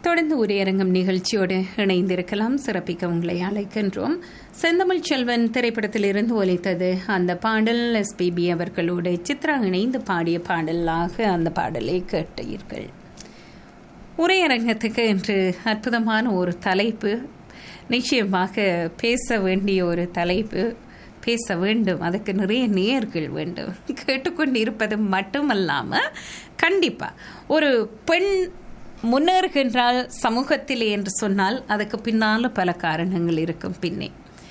தொடர்ந்து உரையரங்கம் நிகழ்ச்சியோடு இணைந்திருக்கலாம் சிறப்பிக்க உங்களை அழைக்கின்றோம் செந்தமிழ் செல்வன் திரைப்படத்திலிருந்து ஒலித்தது அந்த பாடல் எஸ்பிபி அவர்களோடு சித்ரா இணைந்து பாடிய பாடலாக அந்த பாடலை கேட்டீர்கள் உரையரங்கத்துக்கு இன்று அற்புதமான ஒரு தலைப்பு நிச்சயமாக பேச வேண்டிய ஒரு தலைப்பு பேச வேண்டும் அதுக்கு நிறைய நேர்கள் வேண்டும் கேட்டுக்கொண்டு இருப்பது மட்டுமல்லாமல் கண்டிப்பாக ஒரு பெண் முன்னேறுகின்றால் சமூகத்திலே என்று சொன்னால் அதுக்கு பின்னால் பல காரணங்கள் இருக்கும் பின்னே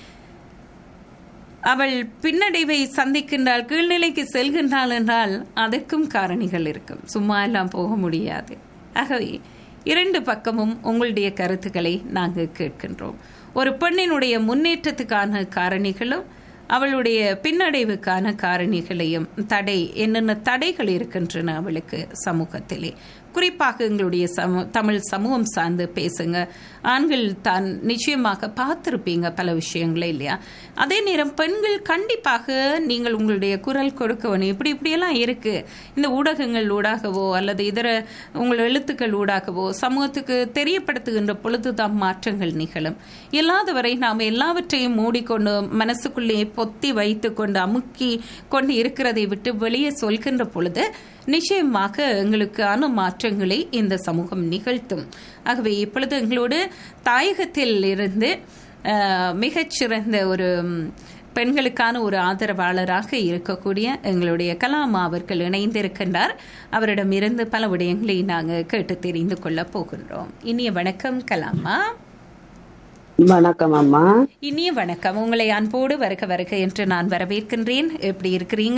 அவள் பின்னடைவை சந்திக்கின்றாள் கீழ்நிலைக்கு செல்கின்றாள் என்றால் அதற்கும் காரணிகள் இருக்கும் சும்மா எல்லாம் போக முடியாது ஆகவே இரண்டு பக்கமும் உங்களுடைய கருத்துக்களை நாங்கள் கேட்கின்றோம் ஒரு பெண்ணினுடைய முன்னேற்றத்துக்கான காரணிகளும் அவளுடைய பின்னடைவுக்கான காரணிகளையும் தடை என்னென்ன தடைகள் இருக்கின்றன அவளுக்கு சமூகத்திலே குறிப்பாக எங்களுடைய சமூ தமிழ் சமூகம் சார்ந்து பேசுங்க ஆண்கள் தான் நிச்சயமாக பார்த்துருப்பீங்க பல விஷயங்களே இல்லையா அதே நேரம் பெண்கள் கண்டிப்பாக நீங்கள் உங்களுடைய குரல் கொடுக்க வேணும் இப்படி இப்படியெல்லாம் இருக்கு இந்த ஊடகங்கள் ஊடாகவோ அல்லது இதர உங்கள் எழுத்துக்கள் ஊடாகவோ சமூகத்துக்கு தெரியப்படுத்துகின்ற பொழுதுதான் மாற்றங்கள் நிகழும் இல்லாதவரை நாம் எல்லாவற்றையும் மூடிக்கொண்டு மனசுக்குள்ளே பொத்தி வைத்து கொண்டு அமுக்கி கொண்டு இருக்கிறதை விட்டு வெளியே சொல்கின்ற பொழுது நிச்சயமாக எங்களுக்கான மாற்றங்களை இந்த சமூகம் நிகழ்த்தும் ஆகவே இப்பொழுது எங்களோடு தாயகத்தில் இருந்து மிகச்சிறந்த ஒரு பெண்களுக்கான ஒரு ஆதரவாளராக இருக்கக்கூடிய எங்களுடைய கலாமா அவர்கள் இணைந்திருக்கின்றார் அவரிடமிருந்து பல விடயங்களை நாங்கள் கேட்டு தெரிந்து கொள்ள போகின்றோம் இனிய வணக்கம் கலாமா வணக்கம் அம்மா இனிய வணக்கம் உங்களை அன்போடு வருக வருக என்று நான் வரவேற்கின்றேன் எப்படி இருக்கிறீங்க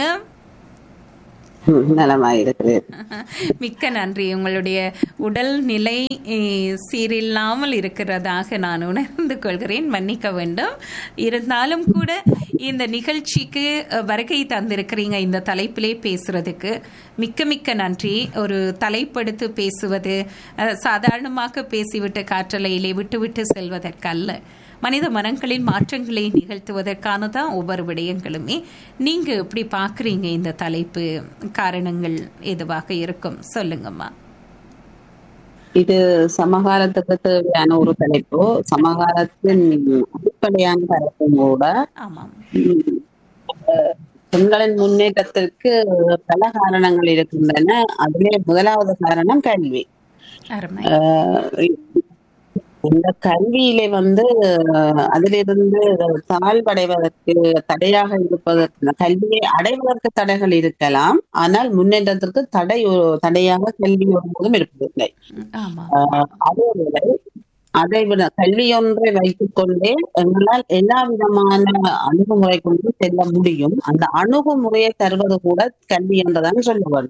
நலமா இருக்கிறேன் மிக்க நன்றி உங்களுடைய உடல் நிலை சீரில்லாமல் இருக்கிறதாக நான் உணர்ந்து கொள்கிறேன் மன்னிக்க வேண்டும் இருந்தாலும் கூட இந்த நிகழ்ச்சிக்கு வருகை தந்திருக்கிறீங்க இந்த தலைப்பிலே பேசுறதுக்கு மிக்க மிக்க நன்றி ஒரு தலைப்படுத்து பேசுவது சாதாரணமாக பேசிவிட்டு காற்றலையிலே விட்டு விட்டு செல்வதற்கல்ல மனித மனங்களின் மாற்றங்களை நிகழ்த்துவதற்கான தான் ஒவ்வொரு விடயங்களுமே நீங்க எப்படி பாக்குறீங்க இந்த தலைப்பு காரணங்கள் எதுவாக இருக்கும் சொல்லுங்கம்மா இது சமகாலத்துக்கு தேவையான ஒரு தலைப்பு சமகாலத்தின் அடிப்படையான தலைப்பும் கூட ஆமாம் பெண்களின் முன்னேற்றத்திற்கு பல காரணங்கள் இருக்கின்றன அதிலே முதலாவது காரணம் கல்வி இந்த கல்வியிலே வந்து அதிலிருந்து தாழ்வடைவதற்கு தடையாக இருப்பதற்கு கல்வியை அடைவதற்கு தடைகள் இருக்கலாம் ஆனால் முன்னேற்றத்திற்கு தடை தடையாக கல்வி ஒருபோதும் இருப்பதில்லை அதேவேளை அதை விட கல்வி ஒன்றை வைத்துக் கொண்டே எங்களால் எல்லா விதமான அணுகுமுறை கொண்டு செல்ல முடியும் அந்த அணுகுமுறையை தருவது கூட கல்வி என்றுதான் சொல்லுவது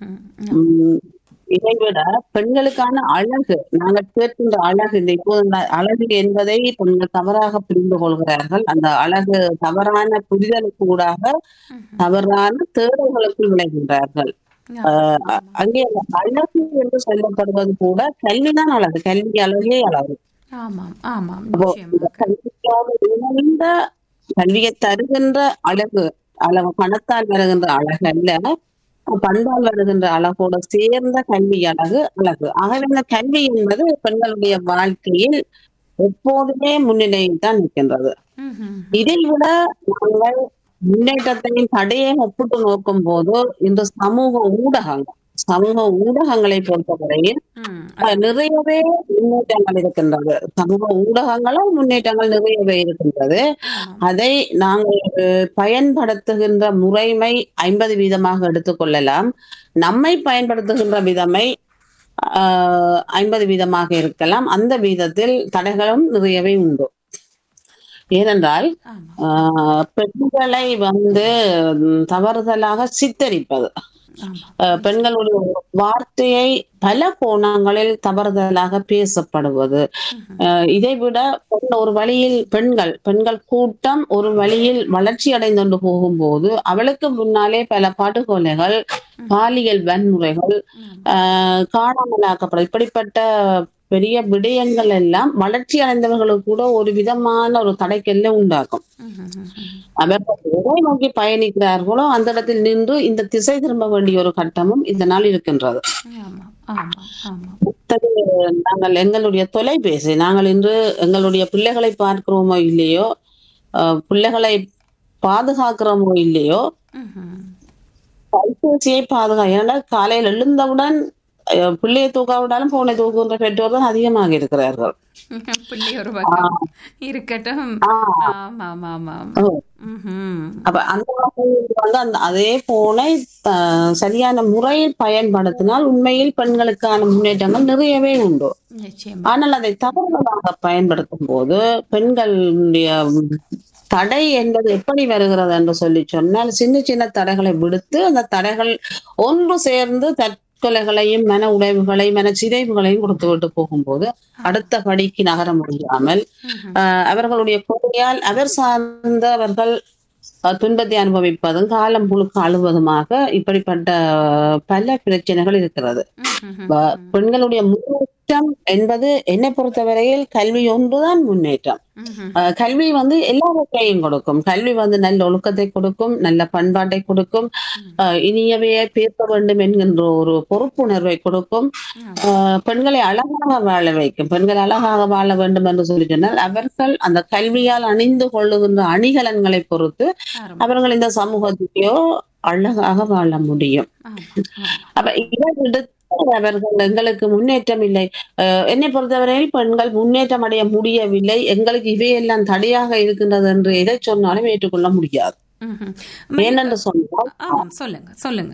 இதை விட பெண்களுக்கான அழகு நாங்கள் கேட்கின்ற அழகு இந்த இப்போது அழகு என்பதை பெண்கள் தவறாக புரிந்து கொள்கிறார்கள் அந்த அழகு தவறான புரிதலுக்கு ஊடாக தவறான தேடல்களுக்குள் விளைகின்றார்கள் அங்கே அழகு என்று சொல்லப்படுவது கூட கல்விதான் அழகு கல்வி அழகே அழகு கல்வியோடு இணைந்த கல்வியை தருகின்ற அழகு அழகு பணத்தால் வருகின்ற அழகு அல்ல பண்பால் வருகின்ற அழகோடு சேர்ந்த கல்வி அழகு அழகு ஆகவே இந்த கல்வி என்பது பெண்களுடைய வாழ்க்கையில் எப்போதுமே முன்னிலையில் தான் நிற்கின்றது இதை விட நாங்கள் முன்னேற்றத்தையும் தடையை ஒப்பிட்டு நோக்கும் போது இந்த சமூக ஊடகங்கள் சமூக ஊடகங்களை பொறுத்தவரையில் நிறையவே முன்னேற்றங்கள் இருக்கின்றது சமூக ஊடகங்களும் முன்னேற்றங்கள் நிறையவே இருக்கின்றது அதை நாங்கள் பயன்படுத்துகின்ற முறைமை ஐம்பது வீதமாக எடுத்துக்கொள்ளலாம் நம்மை பயன்படுத்துகின்ற விதமை ஐம்பது வீதமாக இருக்கலாம் அந்த வீதத்தில் தடைகளும் நிறையவே உண்டு ஏனென்றால் பெண்களை வந்து தவறுதலாக சித்தரிப்பது பெண்களுடைய வார்த்தையை பல கோணங்களில் தவறுதலாக பேசப்படுவது இதை விட ஒரு வழியில் பெண்கள் பெண்கள் கூட்டம் ஒரு வழியில் வளர்ச்சி அடைந்து போகும்போது அவளுக்கு முன்னாலே பல படுகொலைகள் பாலியல் வன்முறைகள் காணாமலாக்கப்படும் இப்படிப்பட்ட பெரிய விடயங்கள் எல்லாம் வளர்ச்சி அடைந்தவர்களுக்கு கூட ஒரு விதமான ஒரு தடைக்கல்ல உண்டாக்கும் அவர்கள் எதை நோக்கி பயணிக்கிறார்களோ அந்த இடத்தில் நின்று இந்த திசை திரும்ப வேண்டிய ஒரு கட்டமும் இந்த நாள் இருக்கின்றது அடுத்தது நாங்கள் எங்களுடைய தொலைபேசி நாங்கள் இன்று எங்களுடைய பிள்ளைகளை பார்க்கிறோமோ இல்லையோ அஹ், பிள்ளைகளை பாதுகாக்கிறோமோ இல்லையோ ம்ஹும். கைபேசியை பாதுகா ஏன்னா காலையில் எழுந்தவுடன் அஹ், பிள்ளையை தூக்க விடாலும் போனை தூக்குகின்ற பெற்றோர் தான் அதிகமாக இருக்கிறார்கள் பிள்ளை ஒரு பக்கம் இருக்கட்டும் ஆஹ் ஆமாம் ஆமாம் ஓ. ம்ஹும். அப்ப அந்த வகையில் வந்து அந்த அதே போனை அஹ், சரியான முறையில் பயன்படுத்தினால் உண்மையில் பெண்களுக்கான முன்னேற்றங்கள் நிறையவே உண்டு நிச்சயமா ஆனால் அதை தவறுதலாக பயன்படுத்தும் போது பெண்களுடைய தடை என்பது எப்படி வருகிறது என்று சொல்லி சொன்னால் சின்ன சின்ன தடைகளை விடுத்து அந்த தடைகள் ஒன்று சேர்ந்து தற்கொலைகளையும் மன உடைவுகளையும் மன சிதைவுகளையும் கொடுத்து விட்டு போகும்போது அடுத்த படிக்கு நகர முடியாமல் ம்ஹும். ஆஹ் அவர்களுடைய கொலையால் அவர் சார்ந்தவர்கள் அஹ், துன்பத்தை அனுபவிப்பதும் காலம் முழுக்க அழுவதுமாக இப்படிப்பட்ட பல பிரச்சனைகள் இருக்கிறது ம்ஹும். வ- பெண்களுடைய முன்னேற்றம் என்பது என்னை பொறுத்தவரையில் கல்வி ஒன்றுதான் முன்னேற்றம் ம்ஹும். அஹ் கல்வி வந்து எல்லாவற்றையும் கொடுக்கும் கல்வி வந்து நல்ல ஒழுக்கத்தை கொடுக்கும் நல்ல பண்பாட்டை கொடுக்கும் அஹ் இனியவையே பேச வேண்டும் என்கின்ற ஒரு பொறுப்புணர்வை கொடுக்கும் அஹ் பெண்களை அழகாக வாழ வைக்கும் பெண்கள் அழகாக வாழ வேண்டும் என்று சொல்லி சொன்னால் அவர்கள் அந்த கல்வியால் அணிந்து கொள்ளுகின்ற அணிகலன்களை பொறுத்து ஆரம்பம். அவர்கள் இந்த சமூகத்தையோ அழகாக வாழ முடியும் ஆமாம், ஆமாம். அப்ப இதை விடுத்து அவர்கள் எங்களுக்கு முன்னேற்றம் இல்லை அஹ் என்னை பொறுத்தவரையில் பெண்கள் முன்னேற்றம் அடைய முடியவில்லை எங்களுக்கு இவையெல்லாம் தடையாக இருக்கின்றது என்று எதை சொன்னாலும் ஏற்றுக்கொள்ள முடியாது ம்ஹும். ஏனென்று சொன்னால் ஆமாம் சொல்லுங்க சொல்லுங்க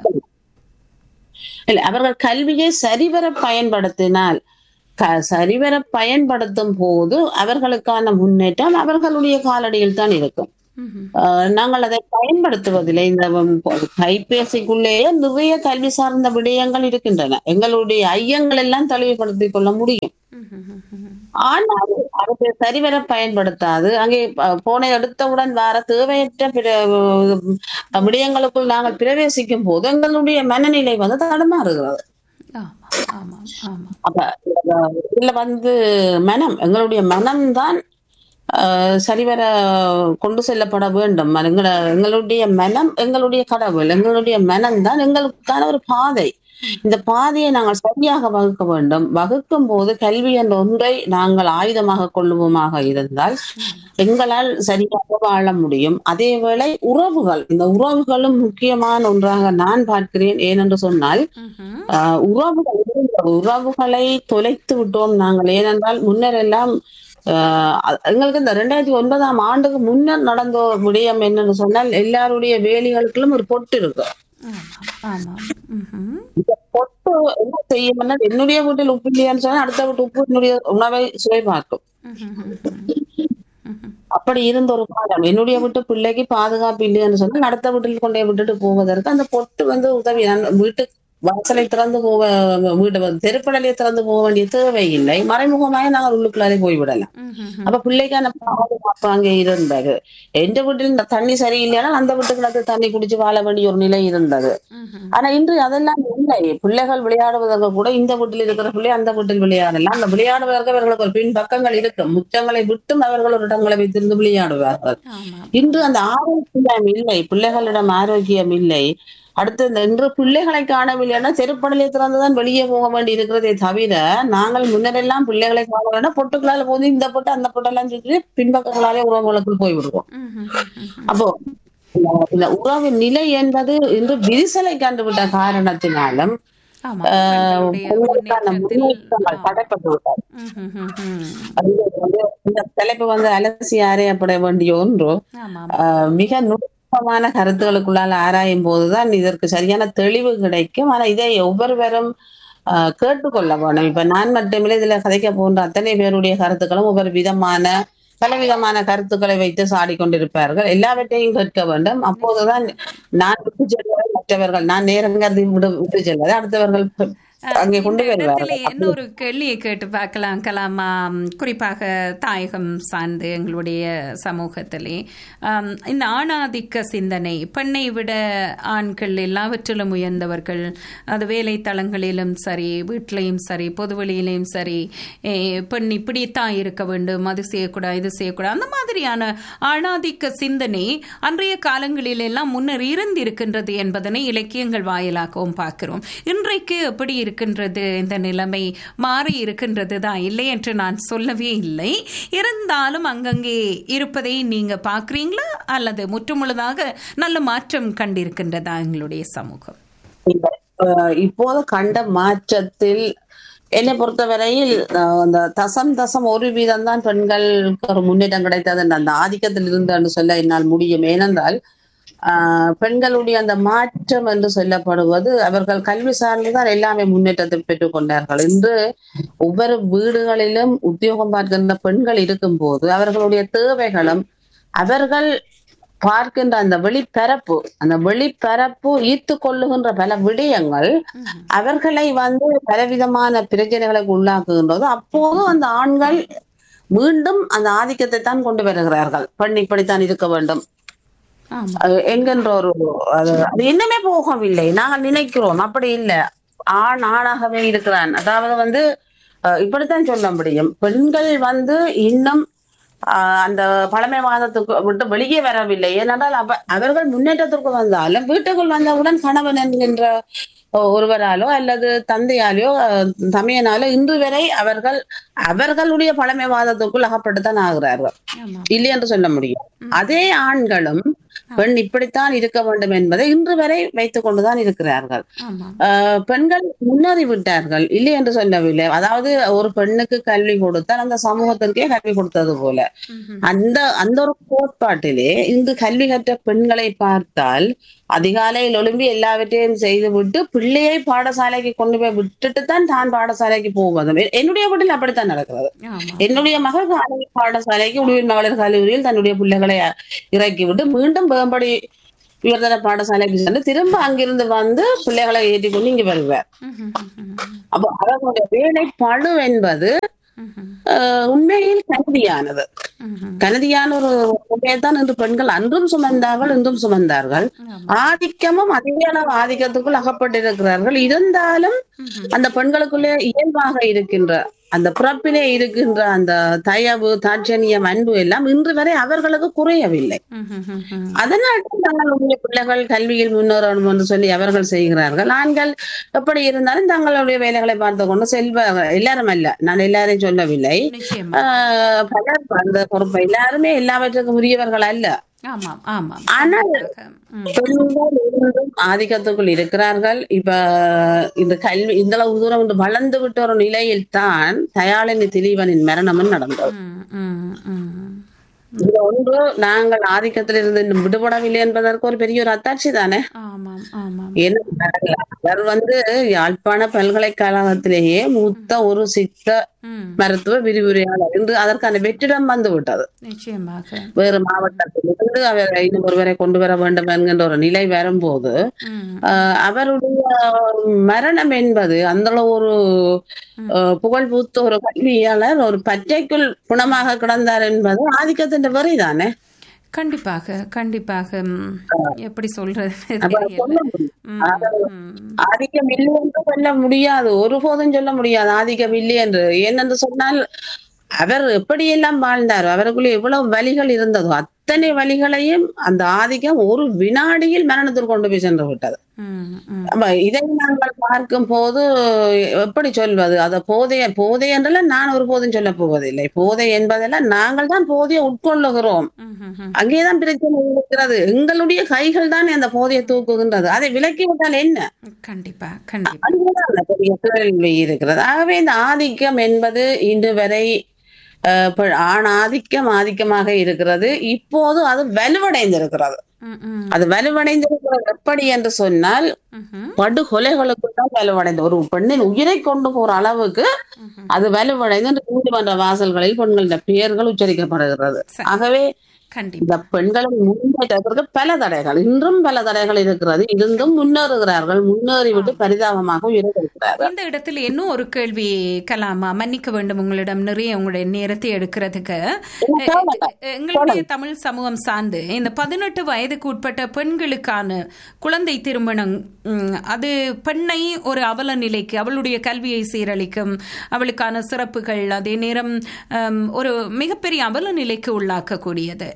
இல்லை அவர்கள் கல்வியை சரிவர பயன்படுத்தினால் க- சரிவர பயன்படுத்தும் போது அவர்களுக்கான முன்னேற்றம் அவர்களுடைய காலடியில் தான் இருக்கும் ம்ஹும். அஹ் நாங்கள் அதை பயன்படுத்துவதில்லை இந்த உம், கைபேசிக்குள்ளேயே நிறைய கல்வி சார்ந்த விடயங்கள் இருக்கின்றன எங்களுடைய ஐயங்கள் எல்லாம் தெளிவுபடுத்திக் கொள்ள முடியும் ம்ஹும். ம்ஹும். ஆனால் அதை சரிவர பயன்படுத்தாது அங்கே அஹ், போனை எடுத்தவுடன் வர தேவையற்ற பிற அஹ், விடயங்களுக்குள் நாங்கள் பிரவேசிக்கும் போது எங்களுடைய மனநிலை வந்து தடுமாறுகிறது ஆமாம் ஆமாம் ஆமாம் அப்ப அஹ், இதுல வந்து மனம் எங்களுடைய மனம்தான் அஹ், சரிவர கொண்டு செல்லப்பட வேண்டும் எங்கள எங்களுடைய மனம் எங்களுடைய கடவுள் எங்களுடைய மனம் தான் எங்களுக்கான ஒரு பாதை இந்த பாதையை நாங்கள் சரியாக வகுக்க வேண்டும் வகுக்கும் போது கல்வி என்ற ஒன்றை நாங்கள் ஆயுதமாக கொள்ளுவோமாக இருந்தால் எங்களால் சரியாக வாழ முடியும் அதேவேளை உறவுகள் இந்த உறவுகளும் முக்கியமான ஒன்றாக நான் பார்க்கிறேன் ஏனென்று சொன்னால் ம்ஹும். ஆஹ் உறவுகள் இருந்தது. உறவுகளை தொலைத்து விட்டோம் நாங்கள் ஏனென்றால் முன்னர் எல்லாம் ஆஹ் அ- எங்களுக்கு இந்த ரெண்டாயிரத்தி ஒன்பதாம் ஆண்டுக்கு முன்னர் நடந்த ஒரு விடயம் என்னன்னு சொன்னால் எல்லாருடைய வேலிகளுக்கும் ஒரு பொட்டு இருக்கு ஆமாம் ஆமாம் ம்ஹும். இந்த பொட்டு என்ன செய்யும்னா என்னுடைய வீட்டில் உப்பு இல்லையான்னு சொன்னா அடுத்த வீட்டு உப்பு என்னுடைய உணவை சுவை பார்க்கும் ம்ஹும். ம்ஹும். அப்படி இருந்த ஒரு காலம் என்னுடைய வீட்டு பிள்ளைக்கு பாதுகாப்பு இல்லைன்னு சொன்னா அடுத்த வீட்டில் கொண்டே விட்டுட்டு போவதற்கு அந்த பொட்டு வந்து உதவி அந்த வீட்டு வாசலை திறந்து போக வீடு தெருப்படலையை திறந்து போக வேண்டிய தேவை இல்லை மறைமுகமாக நாங்கள் உள்ளுக்குள்ளாலே போய்விடலாம் ம்ஹும். அப்ப பிள்ளைக்கான பாதுகாப்பு அங்கே இருந்தது எந்த வீட்டில் இந்த தண்ணி சரியில்லைன்னா அந்த வீட்டுக்கு வந்து தண்ணி குடிச்சு வாழ வேண்டிய ஒரு நிலை இருந்தது ம்ஹும். ஆனா இன்று அதெல்லாம் இல்லை பிள்ளைகள் விளையாடுவதற்கு கூட இந்த வீட்டில் இருக்கிற பிள்ளை அந்த வீட்டில் விளையாடலாம் அந்த விளையாடுவதற்கு அவர்களுக்கு ஒரு பின் பக்கங்கள் இருக்கும் முற்றங்களை விட்டும் அவர்கள் ஒரு இடங்களை வைத்திருந்து விளையாடுவார்கள் ஆமாம் இன்று அந்த ஆரோக்கியம் இல்லை பிள்ளைகளிடம் ஆரோக்கியம் இல்லை அடுத்து இந்த இன்று பிள்ளைகளை காணவில்லைன்னா செருப்படலை திறந்துதான் வெளியே போக வேண்டி இருக்கிறதே தவிர நாங்கள் முன்னரெல்லாம் பிள்ளைகளை காண வேண்டாம் பொட்டுக்களால போது இந்த பொட்டு அந்த பொட்டெல்லாம் சொல்லி பின்பக்கங்களாலே உறவுகளுக்குள் போய் விடுவோம் ம்ஹும். ம்ஹும். அப்போ இந்த- இந்த உறவு நிலை என்பது இன்று விரிசலை கண்டுவிட்ட காரணத்தினாலும் ஆமாம் ஆஹ், பெண்களுடைய பெண்களுக்கான முன்னேற்றத்தில் முன்னேற்றங்கள் தடைப்பட்டு விட்டது ம்ஹும். ம்ஹும். அது வந்து இந்த தலைப்பு வந்து அலசி ஆராயப்பட வேண்டிய ஒன்று ஆமாம் ஆஹ், மிக நுட்பமான கருத்துக்களுக்குள்ளால் ஆராயும் போதுதான் இதற்கு சரியான தெளிவு கிடைக்கும் ஆனா இதை ஒவ்வொருவரும் ஆஹ், கேட்டுக்கொள்ள வேணும் இப்ப நான் மட்டுமில்லை இதுல கதைக்க போன்ற அத்தனை பேருடைய கருத்துக்களும் ஒவ்வொரு விதமான பலவிதமான கருத்துக்களை வைத்து சாடிக்கொண்டிருப்பார்கள் எல்லாவற்றையும் கேட்க வேண்டும் அப்போதுதான் நான் விட்டு செல்வதை மற்றவர்கள் நான் நேரங்கிறது விடு விட்டு செல்வதை அடுத்தவர்கள் அங்கே இந்த கொண்டு இடத்துல வருவார்கள் இன்னொரு கேள்வியை கேட்டு பார்க்கலாம் கலாமா ம், குறிப்பாக தாயகம் சார்ந்து எங்களுடைய சமூகத்திலே ஆம், இந்த ஆணாதிக்க சிந்தனை பெண்ணை விட ஆண்கள் எல்லாவற்றிலும் உயர்ந்தவர்கள் அது வேலை தளங்களிலும் சரி வீட்டிலையும் சரி பொதுவெளியிலையும் சரி ஏ, பெண் இப்படித்தான் இருக்க வேண்டும் அது செய்யக்கூடாது இது செய்யக்கூடாது அந்த மாதிரியான ஆணாதிக்க சிந்தனை அன்றைய காலங்களில் எல்லாம் முன்னர் இருந்திருக்கின்றது என்பதனை இலக்கியங்கள் வாயிலாகவும் பார்க்கிறோம் இன்றைக்கு எப்படி இருக்கின்றது இந்த நிலைமை மாறி இருக்கின்றது தான் இல்லை என்று நான் சொல்லவே இல்லை இருந்தாலும் அங்கங்கே இருப்பதை நீங்க பார்க்குறீங்களா அல்லது முற்றுமுழுதாக நல்ல மாற்றம் கண்டிருக்கின்றதா எங்களுடைய சமூகம் இல்லை. அஹ் இப்போது கண்ட மாற்றத்தில் என்னை பொறுத்தவரையில் அஹ், அந்த தசம் தசம் ஒரு வீதம் தான் பெண்களுக்கு ஒரு முன்னேற்றம் கிடைத்தது என்ற அந்த ஆதிக்கத்தில் இருந்து சொல்ல என்னால் முடியும் ஏனென்றால் ஆஹ், பெண்களுடைய அந்த மாற்றம் என்று சொல்லப்படுவது அவர்கள் கல்வி சார்ந்துதான் எல்லாமே முன்னேற்றத்தை பெற்றுக் கொண்டார்கள் இன்று ஒவ்வொரு வீடுகளிலும் உத்தியோகம் பார்க்கின்ற பெண்கள் இருக்கும்போது அவர்களுடைய தேவைகளும் அவர்கள் பார்க்கின்ற அந்த வெளிப்பரப்பு அந்த வெளிப்பரப்பு ஈர்த்து கொள்ளுகின்ற பல விடயங்கள் அவர்களை வந்து பலவிதமான பிரச்சனைகளுக்கு உள்ளாக்குகின்றது அப்போது அந்த ஆண்கள் மீண்டும் அந்த ஆதிக்கத்தை தான் கொண்டு வருகிறார்கள் பெண் இப்படித்தான் இருக்க வேண்டும் ஆமா அஹ் என்கின்ற ஒரு அது அது இன்னுமே போகவில்லை நாங்கள் நினைக்கிறோம் அப்படி இல்லை ஆண் ஆணாகவே இருக்கிறான் அதாவது வந்து அஹ் இப்படித்தான் சொல்ல முடியும் பெண்கள் வந்து இன்னும் ஆஹ் அந்த பழமைவாதத்துக்கு விட்டு வெளியே வரவில்லை ஏனென்றால் அவ அவர்கள் முன்னேற்றத்திற்கு வந்தாலும் வீட்டுக்குள் வந்தவுடன் கணவன் என்கின்ற ஒருவராலோ அல்லது தந்தையாலோ அஹ் தமையனாலோ இன்று வரை அவர்கள் அவர்களுடைய பழமைவாதத்துக்குள் அகப்பட்டுத்தான் ஆகிறார்கள் ஆமா இல்லை என்று சொல்ல முடியும் அதே ஆண்களும் பெண் இப்படித்தான் இருக்க வேண்டும் என்பதை இன்று வரை வைத்துக் கொண்டுதான் இருக்கிறார்கள் ஆமா ஆஹ் பெண்கள் முன்னேறி விட்டார்கள் இல்லை என்று சொல்லவில்லை அதாவது ஒரு பெண்ணுக்கு கல்வி கொடுத்தால் அந்த சமூகத்திற்கே கல்வி கொடுத்தது போல ம்ஹும். அந்த அந்த ஒரு கோட்பாட்டிலே இன்று கல்வி கற்ற பெண்களை பார்த்தால் அதிகாலையில் எழும்பி எல்லாவற்றையும் செய்துவிட்டு பிள்ளையை பாடசாலைக்கு கொண்டு போய் விட்டுட்டு தான் தான் பாடசாலைக்கு போவதும் எ- என்னுடைய வீட்டில் அப்படித்தான் நடக்கிறது ஆமா என்னுடைய மகள் காலை பாடசாலைக்கு உடுவில் மகளிர் கல்லூரியில் தன்னுடைய பிள்ளைகளை இறக்கி விட்டு மீண்டும் வேம்படி உயர்தர பாடசாலைக்கு சென்று திரும்ப அங்கிருந்து வந்து பிள்ளைகளை ஏற்றிக்கொண்டு இங்கு வருவார் ம்ஹும். ம்ஹும். அப்போ அவர்களுடைய வேலை பழு என்பது ம்ஹும். ஆஹ், உண்மையில் கருதியானது ம்ஹும். கருதியான ஒரு தான் இன்று பெண்கள் அன்றும் சுமந்தார்கள் இன்றும் சுமந்தார்கள் ஆமா. ஆதிக்கமும் அதே அளவு ஆதிக்கத்துக்குள் அகப்பட்டிருக்கிறார்கள் இருந்தாலும் ம்ஹும். அந்த பெண்களுக்குள்ளே இயல்பாக இருக்கின்ற அந்த பிறப்பிலே இருக்கின்ற அந்த தயவு தாட்சணியம் அன்பு எல்லாம் இன்று வரை அவர்களுக்கு குறையவில்லை ம்ஹும். ம்ஹும். அதனால் தங்களுடைய பிள்ளைகள் கல்வியில் முன்னேறணும் என்று சொல்லி அவர்கள் செய்கிறார்கள் ஆண்கள் எப்படி இருந்தாலும் தங்களுடைய வேலைகளை பார்த்து கொண்டு செல்வ எல்லாரும் அல்ல நான் எல்லாரையும் சொல்லவில்லை நிச்சயமா ஆஹ் பலர் அந்த பொறுப்பை எல்லாருமே எல்லாவற்றுக்கும் உரியவர்கள் அல்ல ஆமாம் ஆமாம் ஆனால் ம். பெண்கள் இருந்தும் ஆதிக்கத்துக்குள் இருக்கிறார்கள் இப்ப இந்த கல்வி இந்த அளவு தூரம் இன்று வளர்ந்து விட்ட ஒரு நிலையில் தான் தயாளினி திலீவனின் மரணமும் நடந்தது ம், ம், ம். இது ஒன்று நாங்கள் ஆதிக்கத்திலிருந்து இன்னும் விடுபடவில்லை என்பதற்கு ஒரு பெரிய ஒரு அத்தாட்சி தானே ஆமாம் ஆமாம் ஏன்னா அவர் வந்து யாழ்ப்பாண பல்கலைக்கழகத்திலேயே மூத்த ஒரு சித்த ம், மருத்துவ விரிவுரையாளர் என்று அதற்கான வெற்றிடம் வந்து விட்டது நிச்சயமாக வேறு மாவட்டத்திலிருந்து அவர் இன்னும் ஒருவரை கொண்டு வர வேண்டும் என்கின்ற ஒரு நிலை வரும்போது ம், ஆஹ் அவருடைய மரணம் என்பது அந்த அளவு ஒரு ஆஹ் புகழ் பூத்த ஒரு கல்வியாளர் ஒரு பற்றைக்குள் குணமாக கிடந்தார் என்பது ஆதிக்கத்தின் வரி தானே கண்டிப்பாக கண்டிப்பாக ம், எப்படி சொல்றது அப்ப தெரியல சொல்ல முடியும் ம், ம். ஆதிக்கம் இல்லை என்று சொல்ல முடியாது ஒருபோதும் சொல்ல முடியாது ஆதிக்கம் இல்லை என்று ஏனென்று சொன்னால் அவர் எப்படியெல்லாம் வாழ்ந்தாரோ அவருக்குள்ள எவ்வளவு வழிகள் இருந்ததோ அத்தனை வழிகளையும் அந்த ஆதிக்கம் ஒரு வினாடியில் மரணத்தில் கொண்டு போய் சென்று விட்டது ம், ம். அப்ப இதை நாங்கள் பார்க்கும் போது எப்படி சொல்வது அத போதைய போதை என்றெல்லாம் நான் ஒருபோதும் சொல்ல போவதில்லை போதை என்பதெல்லாம் நாங்கள் தான் போதையை உட்கொள்ளுகிறோம் ம், ம், ம். அங்கேதான் பிரச்சனை இருக்கிறது எங்களுடைய கைகள் தான் அந்த போதையை தூக்குகின்றது அதை விலக்கி விட்டால் என்ன கண்டிப்பா கண்டிப்பா அதுதான் அந்த பெரிய கேள்வி இருக்கிறது ஆகவே இந்த ஆதிக்கம் என்பது இன்று வரை அஹ், இப்ப ஆண் ஆதிக்கம் ஆதிக்கமாக இருக்கிறது இப்போது அது வலுவடைந்திருக்கிறது ம், ம், அது வலுவடைந்திருக்கிறது எப்படி என்று சொன்னால் ம், ம், படுகொலைகளுக்கு தான் வலுவடைந்து ஒரு பெண்ணின் உயிரை கொண்டு போற அளவுக்கு ம், ம். அது வலுவடைந்து இந்த நீதிமன்ற வாசல்களில் பெண்களின் பெயர்கள் உச்சரிக்கப்படுகிறது சரி. ஆகவே கண்டிப்பா இந்த பெண்களை முன்னேற்றத்திற்கு பல தடைகள் இன்றும் பல தடைகள் இருக்கிறது இருந்தும் முன்னேறுகிறார்கள் முன்னேறிவிட்டு பரிதாபமாக உயர்ந்திருக்கிறார்கள் இந்த இடத்துல இன்னும் ஒரு கேள்வி கலாமா மன்னிக்க வேண்டும் உங்களிடம் நிறைய உங்களுடைய நேரத்தை எடுக்கிறதுக்கு எ- எ- எங்களுடைய தமிழ் சமூகம் சார்ந்து இந்த பதினெட்டு வயதுக்கு உட்பட்ட பெண்களுக்கான குழந்தை திருமணம் ம், அது பெண்ணை ஒரு அவல நிலைக்கு அவளுடைய கல்வியை சீரழிக்கும் அவளுக்கான சிறப்புகள் அதே நேரம் ம், ஒரு மிகப்பெரிய அவல நிலைக்கு உள்ளாக்கக்கூடியது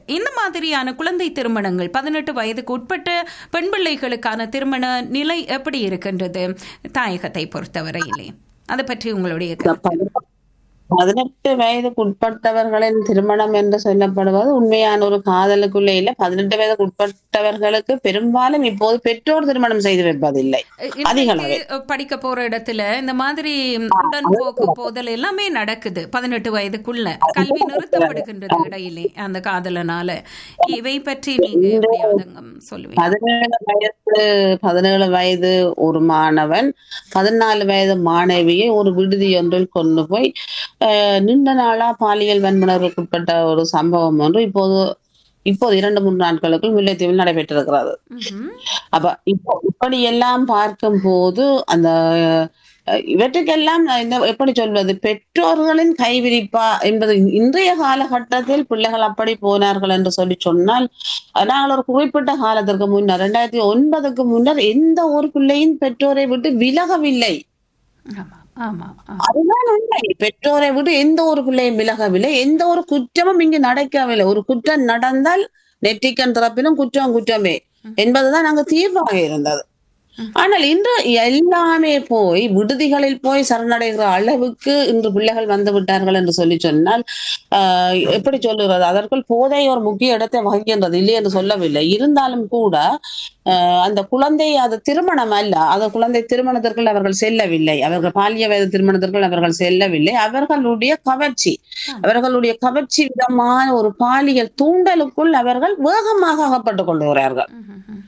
இந்த மாதிரியான குழந்தை திருமணங்கள் பதினெட்டு வயதுக்கு உட்பட்ட பெண் பிள்ளைகளுக்கான திருமண நிலை எப்படி இருக்கின்றது தாயகத்தை பொறுத்தவரையிலே அதை பற்றி உங்களுடைய கருத்து. பதினெட்டு வயதுக்கு உட்பட்டவர்களின் திருமணம் என்று சொல்லப்படுவது உண்மையான ஒரு காதலுக்குள்ளே இல்ல பதினெட்டு வயதுக்கு உட்பட்டவர்களுக்கு பெரும்பாலும் இப்போது பெற்றோர் திருமணம் செய்து வைப்பதில்லை அதிக அளவில். இன்றைக்கு படிக்க போற இடத்துல இந்த மாதிரி உடன்போக்கு போதல் எல்லாமே நடக்குது பதினெட்டு வயதுக்குள்ள கல்வி நிறுத்தப்படுகின்றது இடையிலே அந்த காதலனால இவை பற்றி நீங்க எப்படி ஆதங்கம் சொல்லுவீங்க பதினேழு வயது பதினேழு வயது ஒரு மாணவன் பதினாலு வயது மாணவியை ஒரு விடுதி ஒன்றில் கொண்டு போய் அஹ், நீண்ட நாளா பாலியல் வன்முறைக்கு உட்பட்ட ஒரு சம்பவம் ஒன்று இப்போது இப்போது இரண்டு மூன்று நாட்களுக்குள் முல்லைத்தீவில் நடைபெற்றிருக்கிறது ம்ஹும். அப்ப இப்போ இப்படி எல்லாம் பார்க்கும் போது அந்த அஹ், இவற்றுக்கெல்லாம் நான் என்ன எப்படி சொல்வது பெற்றோர்களின் கைவிரிப்பா என்பது இன்றைய காலகட்டத்தில் பிள்ளைகள் அப்படி போனார்கள் என்று சொல்லி சொன்னால் அஹ், நாங்கள் ஒரு குறிப்பிட்ட காலத்திற்கு முன்னர் ரெண்டாயிரத்தி ஒன்பதுக்கு முன்னர் எந்த ஒரு பிள்ளையின் பெற்றோரை விட்டு விலகவில்லை ஆமா ஆமா ஆமா. அதுதான் உண்மை பெற்றோரை விட்டு எந்த ஒரு பிள்ளையும் விலகவில்லை எந்த ஒரு குற்றமும் இங்கு நடக்கவில்லை ஒரு குற்றம் நடந்தால் நெற்றிக்கண் திறப்பிலும் குற்றம் குற்றமே என்பதுதான் அங்கு தீர்வாக இருந்தது ஆனால் இன்று எல்லாமே போய் விடுதிகளில் போய் சரணடைகிற அளவுக்கு இன்று பிள்ளைகள் வந்து விட்டார்கள் என்று சொல்லி சொன்னால் ஆஹ் எப்படி சொல்லுகிறது அதற்குள் போதை ஒரு முக்கிய இடத்தை வகிக்கின்றது இல்லை என்று சொல்லவில்லை இருந்தாலும் கூட ஆஹ் அந்த குழந்தை அது திருமணம் அல்ல அது குழந்தை திருமணத்திற்குள் அவர்கள் செல்லவில்லை அவர்கள் பாலிய வயது திருமணத்திற்குள் அவர்கள் செல்லவில்லை அவர்களுடைய கவர்ச்சி அவர்களுடைய கவர்ச்சி விதமான ஒரு பாலியல் தூண்டலுக்குள் அவர்கள் வேகமாக அகப்பட்டுக் கொள்கிறார்கள் ம்ஹும், ம்ஹும்.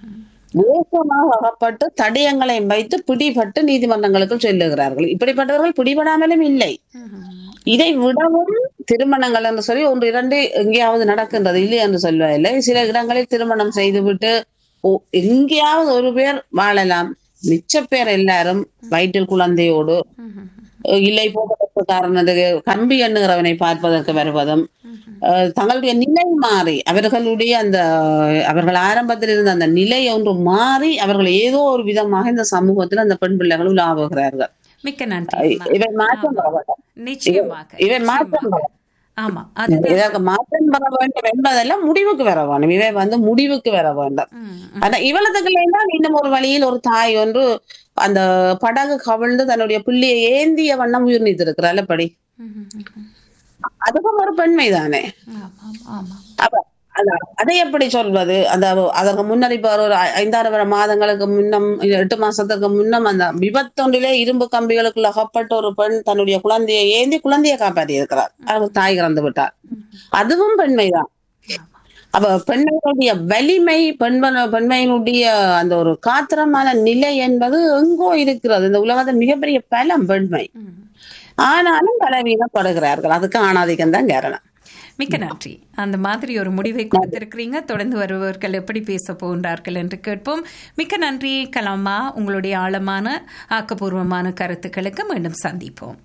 வேகமாக அகப்பட்டு தடயங்களை வைத்து பிடிபட்டு நீதிமன்றங்களுக்கு செல்லுகிறார்கள் இப்படிப்பட்டவர்கள் பிடிபடாமலும் இல்லை ம்ஹும். இதை விடவும் திருமணங்கள் என்று சொல்லி ஒன்று இரண்டு எங்கேயாவது நடக்கின்றது இல்லை என்று சொல்வதில்லை சில இடங்களில் திருமணம் செய்துவிட்டு ஓ- எங்கேயாவது ஒரு பேர் வாழலாம் மிச்ச பேர் எல்லாரும் வயிற்றில் குழந்தையோடு ம்ஹும். இல்லை போவதற்கு காரணத்துக்கு கம்பி எண்ணுகிறவனை பார்ப்பதற்கு வருவதும் அஹ், தங்களுடைய நிலை மாறி அவர்களுடைய அந்த அவர்கள் ஆரம்பத்தில் இருந்த அந்த நிலை ஒன்று மாறி அவர்கள் ஏதோ ஒரு விதமாக இந்த சமூகத்தில் அந்த பெண் பிள்ளைகள் உலாவுகிறார்கள் மிக்க நன்றி அம்மா. இவை மாற்றம் பெற வேண்டும் நிச்சயமாக இவை மாற்றம் நிச்சயமாக. பெற ஆமா அதுதான் இதற்கு மாற்றம் பெற வேண்டும் என்பதெல்லாம் முடிவுக்கு வர வேண்டும் இவை வந்து முடிவுக்கு வர வேண்டும் ம், ம். ஆனா இவ்வளவுக்குள்ளேதான் இன்னும் ஒரு வழியில் ஒரு தாய் ஒன்று அந்த படகு கவிழ்ந்து தன்னுடைய பிள்ளையை ஏந்திய வண்ணம் உயிர் நீத்திருக்கிறாள் அப்படி ம்ஹும், ம்ஹும். அதுவும் ஒரு பெண்மை தானே ஆமாம் ஆமாம் அப்ப அத- அதை எப்படி சொல்வது அந்த அதற்கு முன்னர் இப்ப ஒரு ஐ- ஐந்தாறு வர மாதங்களுக்கு முன்னம் எட்டு மாசத்துக்கு முன்னம் அந்த விபத்தொன்றிலே இரும்பு கம்பிகளுக்குள்ள அகப்பட்ட ஒரு பெண் தன்னுடைய குழந்தையை ஏந்தி குழந்தையை காப்பாற்றி இருக்கிறார் அவர் தாய் இறந்து விட்டார் அதுவும் பெண்மைதான் அப்ப பெண்மையினுடைய வலிமை பெண்மன பெண்மையினுடைய அந்த ஒரு காத்திரமான நிலை என்பது எங்கோ இருக்கிறது இந்த உலகத்தின் மிகப்பெரிய பலம் பெண்மை ம். ஆனாலும் பலவீனப்படுகிறார்கள் அதுக்கு ஆணாதிக்கம் தான் காரணம் மிக்க நன்றி அந்த மாதிரி ஒரு முடிவை கொடுத்திருக்கிறீங்க தொடர்ந்து வருபவர்கள் எப்படி பேச போகின்றார்கள் என்று கேட்போம் மிக்க நன்றி கலாமா உங்களுடைய ஆழமான ஆக்கப்பூர்வமான கருத்துக்களுக்கு மீண்டும் சந்திப்போம்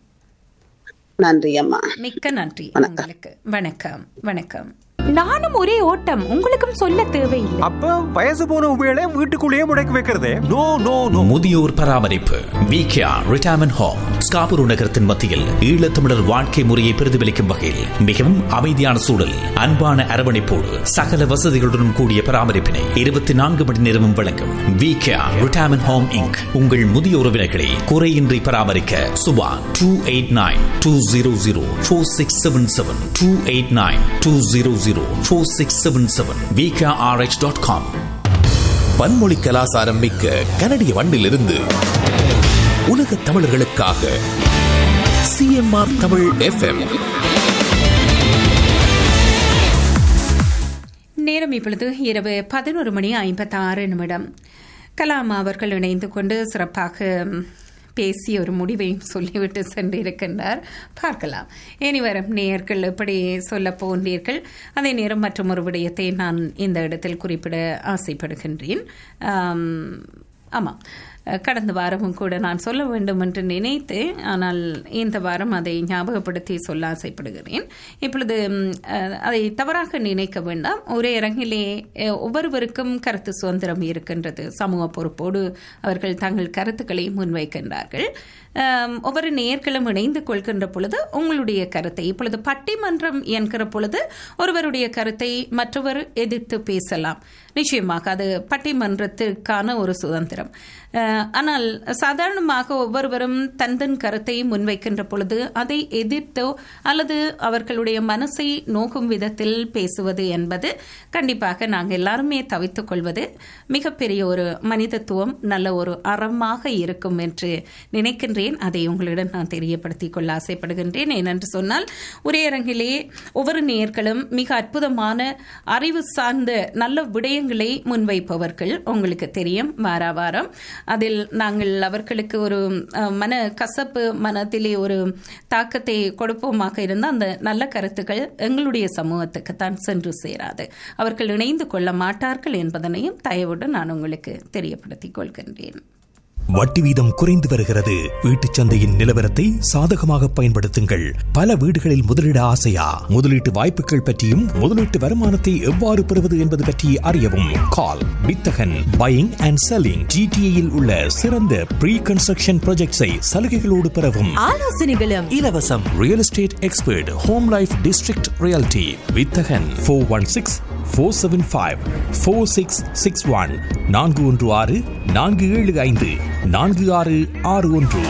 நன்றி அம்மா மிக்க நன்றி உங்களுக்கு வணக்கம் வணக்கம் நானும் ஒரே ஓட்டம் உங்களுக்கும் சொல்ல தேவையில்லை அப்ப வயசு போன உபயோக வீட்டுக்குள்ளேயே முடக்கி வைக்கிறதே நோ நோ நோ முதியோர் பராமரிப்பு விகேஆ ரிட்டையர்மெண்ட் ஹோம் ஸ்காபூர் நகரத்தின் மத்தியில் ஈழத்தமிழர் வாழ்க்கை முறையை பிரதிபலிக்கும் வகையில் மிகவும் அமைதியான சூழல் அன்பான அரவணைப்போடு சகல வசதிகளுடன் கூடிய பராமரிப்பினை இருபத்தி நான்கு மணி நேரமும் வழங்கும் விகேஆ ரிட்டையர்மெண்ட் ஹோம் இங்க் உங்கள் முதிய உறவினர்களை குறையின்றி பராமரிக்க Subha two eight nine two zero zero four six seven seven two eight nine two zero zero four six seven seven VKRH dot com பன்மொழி கலாசாரம் மிக்க கனடிய மண்ணிலிருந்து உலக தமிழர்களுக்காக சிஎம்ஆர் தமிழ் எஃப்எம் நேரம் இப்பொழுது இரவு பதினோரு மணி ஐம்பத்தாறு நிமிடம் கலாம் அவர்கள் இணைந்து கொண்டு சிறப்பாக ம், பேசி ஒரு முடிவையும் சொல்லிவிட்டு சென்றிருக்கின்றார் பார்க்கலாம் இனி வரும் நேயர்கள் எப்படி சொல்ல போன்றீர்கள் அதே நேரம் மற்றும் ஒரு விடயத்தை நான் இந்த இடத்தில் குறிப்பிட ஆசைப்படுகின்றேன் ஆம், ஆமாம் அஹ், கடந்த வாரமும் கூட நான் சொல்ல வேண்டும் என்று நினைத்தேன் ஆனால் இந்த வாரம் அதை ஞாபகப்படுத்தி சொல்ல ஆசைப்படுகிறேன் இப்பொழுது ம், அஹ், அதை தவறாக நினைக்க வேண்டாம் ஒரே அரங்கிலே அஹ், ஒவ்வொருவருக்கும் கருத்து சுதந்திரம் இருக்கின்றது சமூக பொறுப்போடு அவர்கள் தங்கள் கருத்துக்களை முன்வைக்கின்றார்கள் ஆம், ஒவ்வொரு நேர்களும் இணைந்து கொள்கின்ற பொழுது உங்களுடைய கருத்தை இப்பொழுது பட்டிமன்றம் என்கிற பொழுது ஒருவருடைய கருத்தை மற்றவர் எதிர்த்து பேசலாம் நிச்சயமாக அது பட்டிமன்றத்திற்கான ஒரு சுதந்திரம் அஹ், ஆனால் சாதாரணமாக ஒவ்வொருவரும் தன் தன் கருத்தை முன்வைக்கின்ற பொழுது அதை எதிர்த்தோ அல்லது அவர்களுடைய மனசை நோக்கும் விதத்தில் பேசுவது என்பது கண்டிப்பாக நாங்கள் எல்லாருமே தவித்துக் கொள்வது மிகப்பெரிய ஒரு மனிதத்துவம் நல்ல ஒரு அறமாக இருக்கும் என்று நினைக்கின்றேன் அதை உங்களிடம் நான் தெரியப்படுத்திக் கொள்ள ஆசைப்படுகின்றேன் ஏனென்று சொன்னால் ஒரே அரங்கிலே ஒவ்வொரு நேர்களும் மிக அற்புதமான அறிவு சார்ந்த நல்ல விடயங்களை முன்வைப்பவர்கள் உங்களுக்கு தெரியும் வார வாரம் அதில் நாங்கள் அவர்களுக்கு ஒரு அஹ், மன கசப்பு மனத்திலே ஒரு தாக்கத்தை கொடுப்போமாக இருந்த அந்த நல்ல கருத்துக்கள் எங்களுடைய சமூகத்துக்கு தான் சென்று சேராது அவர்கள் இணைந்து கொள்ள மாட்டார்கள் என்பதனையும் தயவோடு நான் உங்களுக்கு தெரியப்படுத்திக் கொள்கின்றேன் வட்டி வீதம் குறைந்து வருகிறது வீட்டுச் சந்தையின் நிலவரத்தை சாதகமாக பயன்படுத்துங்கள் பல வீடுகளில் முதலீட ஆசையா முதலீட்டு வாய்ப்புகள் பற்றியும் முதலீட்டு வருமானத்தை எவ்வாறு பெறுவது என்பது பற்றி அறியவும் கால் வித்தகன் பையிங் அண்ட் செல்லிங் ஜிடிஏயில் உள்ள சிறந்த ப்ரீ கன்ஸ்ட்ரக்ஷன் ப்ராஜெக்ட்ஸை சலுகைகளோடு பெறவும் ஆலோசனைகளும் இலவசம் real estate expert home life district reality வித்தகன் four one six four seven five four six six one நான்கு ஒன்று ஆறு நான்கு ஏழு ஐந்து நான்கு ஆறு ஆறு ஒன்று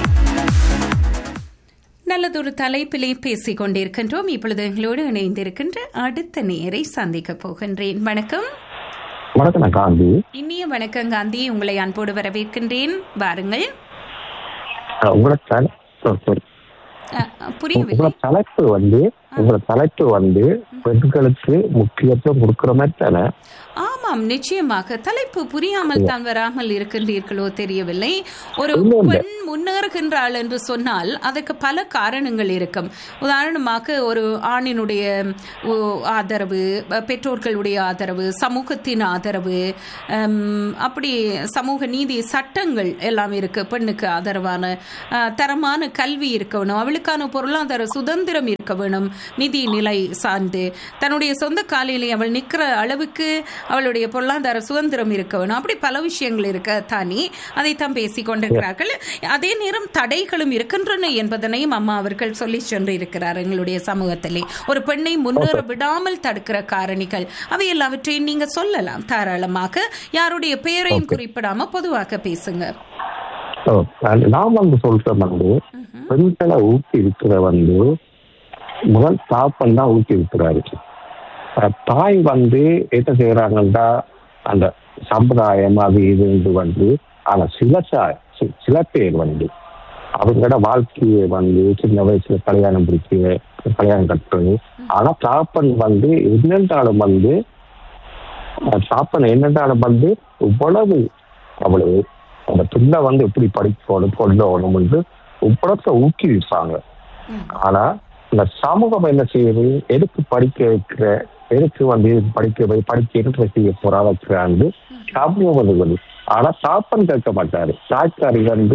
நல்லதொரு தலைப்பிலே பேசிக் கொண்டிருக்கின்றோம் இப்பொழுது எங்களோடு இணைந்திருக்கின்ற அடுத்த நேரை சந்திக்க போகின்றேன் வணக்கம் வணக்கம் நான் காந்தி இனிய வணக்கம் காந்தி உங்களை அன்போடு வரவேற்கின்றேன் வாருங்கள் அஹ் உங்களோட தலை sorry, sorry. அஹ், புரியவில்லை உங்களோட தலைப்பு வந்து உங்களோட தலைப்பு வந்து பெண்களுக்கு முக்கியத்துவம் கொடுக்கிற மாதிரி தானே ஆமாம் நிச்சயமாக தலைப்பு புரியாமல் தான் வராமல் இருக்கின்றீர்களோ தெரியவில்லை ஒரு இல்ல, இல்ல. பெண் முன்னேறுகின்றாள் என்று சொன்னால் அதற்கு பல காரணங்கள் இருக்கும் உதாரணமாக ஒரு ஆணினுடைய ஓ, ஆதரவு அஹ், பெற்றோர்களுடைய ஆதரவு சமூகத்தின் ஆதரவு ஹம், அப்படி சமூக நீதி சட்டங்கள் எல்லாம் இருக்கு பெண்ணுக்கு ஆதரவான அஹ், தரமான கல்வி இருக்க வேணும் அவளுக்கான பொருளாதார சுதந்திரம் இருக்க வேணும் நிதி நிலை சார்ந்து தன்னுடைய சொந்த காலிலே அவள் நிற்கிற அளவுக்கு அவளுடைய பொருளாதார சுதந்திரம் இருக்க வேணும் அப்படி பல விஷயங்கள் இருக்க தானே அதைத்தான் பேசிக் கொண்டிருக்கிறார்கள் அதே நேரம் தடைகளும் இருக்கின்றன என்பதனையும் அம்மா அவர்கள் சொல்லி சென்று இருக்கிறார் எங்களுடைய சமூகத்திலே ஒரு பெண்ணை முன்னேற விடாமல் தடுக்கிற காரணிகள் அவை எல்லாவற்றையும் நீங்க சொல்லலாம் தாராளமாக யாருடைய பெயரையும் குறிப்பிடாம பொதுவாக பேசுங்க So, நான் நான் வந்து சொல்றேன் வந்து பெண்களை ஊக்கி இருக்கிற வந்து முதல் தாப்பன் தான் ஊக்கி இருக்கிறாரு அஹ் தாய் வந்து என்ன செய்யறாங்கன்னா அந்த சம்பிரதாயம் அது இது வந்து ஆனா சில சா- சி- சில பேர் வந்து அவங்களோட வாழ்க்கையை வந்து சின்ன வயசுல கல்யாணம் பிடிக்க கல்யாணம் கட்டுறது ஆனா தாப்பன் வந்து என்னென்றாலும் வந்து அஹ் தாப்பன் என்னென்றாலும் வந்து இவ்வளவு அவ்வளவு அந்த பிள்ளை வந்து எப்படி படிக்கணும் கொள்ளணும் என்று இவ்வளத்தை ஊக்குவிப்பாங்க ஆனா இந்த சமூகம் என்ன செய்யுது எதுக்கு படிக்க வைக்கிற எதுக்கு வந்து படிக்க வை படிக்க என்ன செய்ய போறா வைக்கிறான்னு சமூகம் வந்து வருது. ஆனா தாப்பன் கேட்க மாட்டாரு தாய்க்காரி வந்து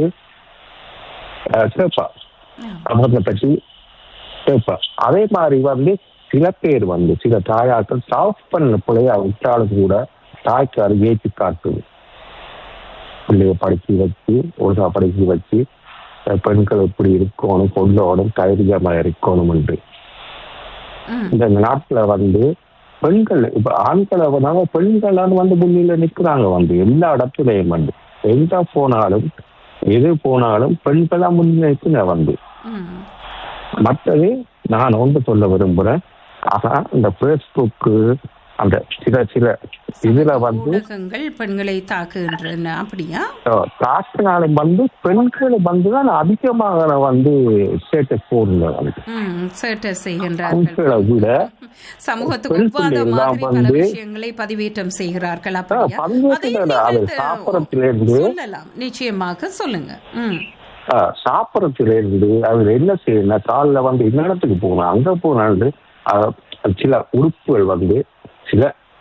அஹ், கேட்பா சமூகத்தை பற்றி கேட்பா அதே மாதிரி வந்து சில பேர் வந்து சில தாயாக்கள் தாப்பன் பிள்ளைய விட்டாலும் கூட தாய்க்காரி ஏற்றி காட்டுது பிள்ளைய படிக்க வச்சு ஒழுங்கா படிக்க வச்சு அஹ், பெண்கள் எப்படி இருக்கணும் கொள்ளணும் தைரியமா இருக்கணும் என்று ம். இந்த நாட்டுல வந்து பெண்கள் இப்ப ஆண்களை வந்து பெண்களான வந்து முன்னில நிக்கிறாங்க வந்து எல்லா இடத்துலயும் வந்து எங்க போனாலும் எது போனாலும் பெண்களா முன்னில நிற்குங்க வந்து ம். மற்றது நான் ஒன்று சொல்ல விரும்புறேன் ஆனா இந்த பேஸ்புக்கு அந்த சில சில இதுல வந்து ஊடகங்கள் பெண்களை தாக்குகின்றன அப்படியா அஹ், தாக்கினாலும் வந்து பெண்கள் வந்து தான் அதிகமாக வந்து ஸ்டேட்டஸ் போடுங்க வந்து ம் சேட்டை செய்கின்றார்கள் ஆண்களை விட சமூகத்துக்கு பெண் ஒவ்வாத பிள்ளைகள் தான் மாதிரி பல வந்து- விஷயங்களை பதிவேற்றம் செய்கிறார்கள் அப்படியா பதிவேற்றம் அதை இல்ல, அது நீங்கள் சாப்பிடத்திலிருந்து- சொல்லலாம் நிச்சயமாக சொல்லுங்க ம் ஆஹ் சாப்பிடறதுல இருந்து அவர் என்ன செய்யணும் காலைல வந்து இந்த இடத்துக்கு போகணும் அங்க போனாண்டு ஆஹ் சில உறுப்புகள் வந்து சில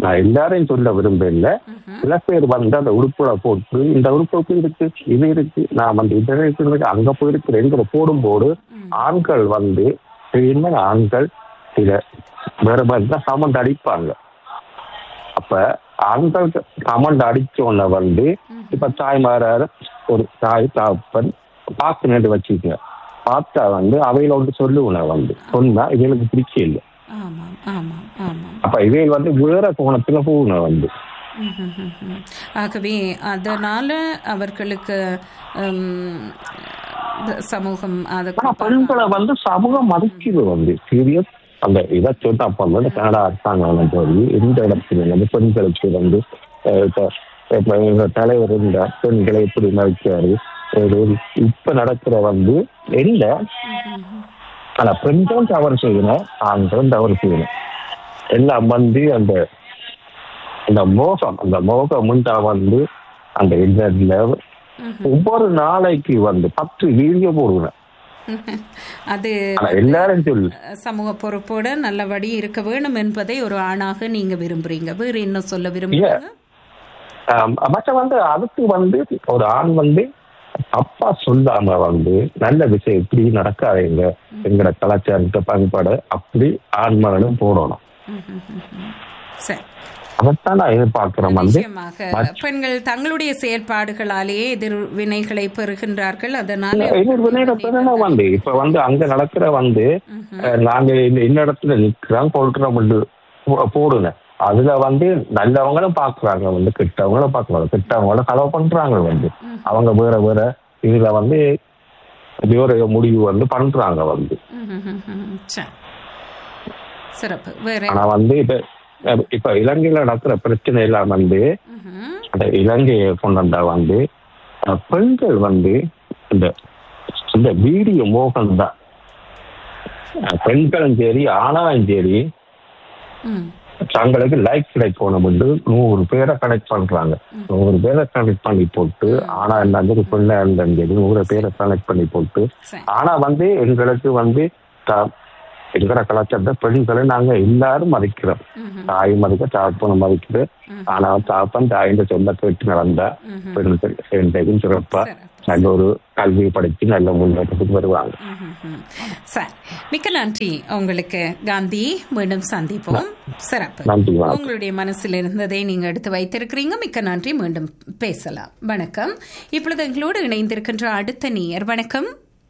நான் எல்லாரையும் சொல்ல விரும்பல சில பேர் வந்து அந்த உடுப்புல போட்டு இந்த உடுப்பு எப்படி இருக்கு இது இருக்கு நான் வந்து இது இருக்கு அங்க போயிருக்கிறேங்கிற போடும்போது ஆண்கள் வந்து என்ன ஆண்கள் சில வேற மாதிரி தான் சமண்ட் அடிப்பாங்க அப்ப ஆண்கள் சமண்ட் அடிச்சோன்ன வந்து இப்ப தாய்மாரார் ஒரு தாய் தாப்பன் பார்த்து நேட்டு வச்சுக்கங்க பார்த்தா வந்து அவையில ஒன்று சொல்லுவேன் வந்து சொன்னா இவங்களுக்கு பிடிக்கல ஆமாம் ஆமாம் ஆமாம் அப்ப இவைகள் வந்து வேற கோணத்துல போகணும் வந்து ம்ஹும்ஹும்ஹும். ஆகவே அதனால அவர்களுக்கு ஹம், இந்த சமூகம் அதை ஆனா பெண்களை வந்து சமூகம் மதிக்குது வந்து சீரியஸ் அந்த இதை சொன்னா அப்ப வந்து கனடா அரசாங்கம் சொல்லி எந்த இடத்துல வந்து பெண்களுக்கு வந்து அஹ், இப்ப இப்ப எங்க தலைவர் இந்த பெண்களை எப்படி மதிக்காரு ஒரு இப்ப நடக்கிற வந்து என்ன ஆனா பெண்களும் தவறு செய்யணும் ஆண்களும் தவறு செய்யணும் எல்லாம் வந்து அந்த அந்த மோகம் அந்த மோகம் உண்டா வந்து அந்த இன்டர்நெட்ல ஒவ்வொரு நாளைக்கு வந்து பத்து வீடியோ போடுவேன் அது ஆனா எல்லாரும் சொல்லு சமூக பொறுப்போட நல்லபடி இருக்க வேணும் என்பதை ஒரு ஆணாக நீங்க விரும்புறீங்க வேறு என்ன சொல்ல இல்ல விரும்புறீங்க ஆம், மற்ற வந்து அதுக்கு வந்து ஒரு ஆண் வந்து அப்பா சொல்லாம வந்து நல்ல விஷயம் இப்படி நடக்காதீங்க எங்கட கலாச்சாரத்தை பண்பாடு அப்படி ஆண்மகனும் போடணும் சரி அதைத்தான் நான் எதிர்பார்க்கிறேன் வந்து நிச்சயமாக பெண்கள் தங்களுடைய செயல்பாடுகளாலேயே எதிர்வினைகளை பெறுகின்றார்கள் அதனால எதிர்வினையில வந்து இப்ப வந்து அங்க நடக்கிற வந்து அஹ், நாங்க இந்த இந்த இடத்துல நிக்கிறோம் கொள்றோம் வந்து போ- போடுங்க அதுல வந்து நல்லவங்களும் பாக்குறாங்க வந்து கெட்டவங்களும் பாக்குறாங்க கெட்டவங்களும் கலவை பண்றாங்க வந்து அவங்க வேற வேற இதுல வந்து வேற முடிவு வந்து பண்றாங்க வந்து ம்ஹும்ஹும்ஹும். சரி. சிறப்பு வேற ஆனா வந்து இப்ப அஹ், இப்ப இலங்கையில நடக்கிற பிரச்சனை எல்லாம் வந்து ம்ஹும். அந்த இலங்கையை கொண்டு வந்தா வந்து அஹ், பெண்கள் வந்து இந்த இந்த வீடியோ மோகம் தான் அஹ், பெண்களும் சரி ஆணாலும் சரி ம். தங்களுக்கு லைக் கிடைக்கணும் என்று நூறு பேரை கனெக்ட் பண்றாங்க நூறு பேரை கனெக்ட் பண்ணி போட்டு ஆனா இருந்தாலும் சரி பெண்ணா இருந்தாலும் சரி நூறு பேரை கனெக்ட் பண்ணி போட்டு சரி. ஆனா வந்து எங்களுக்கு வந்து த- எங்கட கலாச்சாரத்தை பெண்களை நாங்க எல்லாரும் மதிக்கிறோம் தாய் மதிக்க தாப்பனை மதிக்குது ஆனா தாப்பன் தாயின் சொல்ல கேட்டு நடந்தா பெண்கள் என்றைக்கும் சிறப்பா நல்ல ஒரு கல்வி படிச்சு நல்ல முன்னேற்றத்துக்கு வருவாங்க ம்ஹும்ஹும். சரி மிக்க நன்றி உங்களுக்கு காந்தி மீண்டும் சந்திப்போம் சிறப்பு நன்றி வணக்கம். உங்களுடைய மனசில் இருந்ததை நீங்க எடுத்து வைத்திருக்கிறீங்க மிக்க நன்றி மீண்டும் பேசலாம் வணக்கம் இப்பொழுது எங்களோடு இணைந்திருக்கின்ற அடுத்த நேயர் வணக்கம்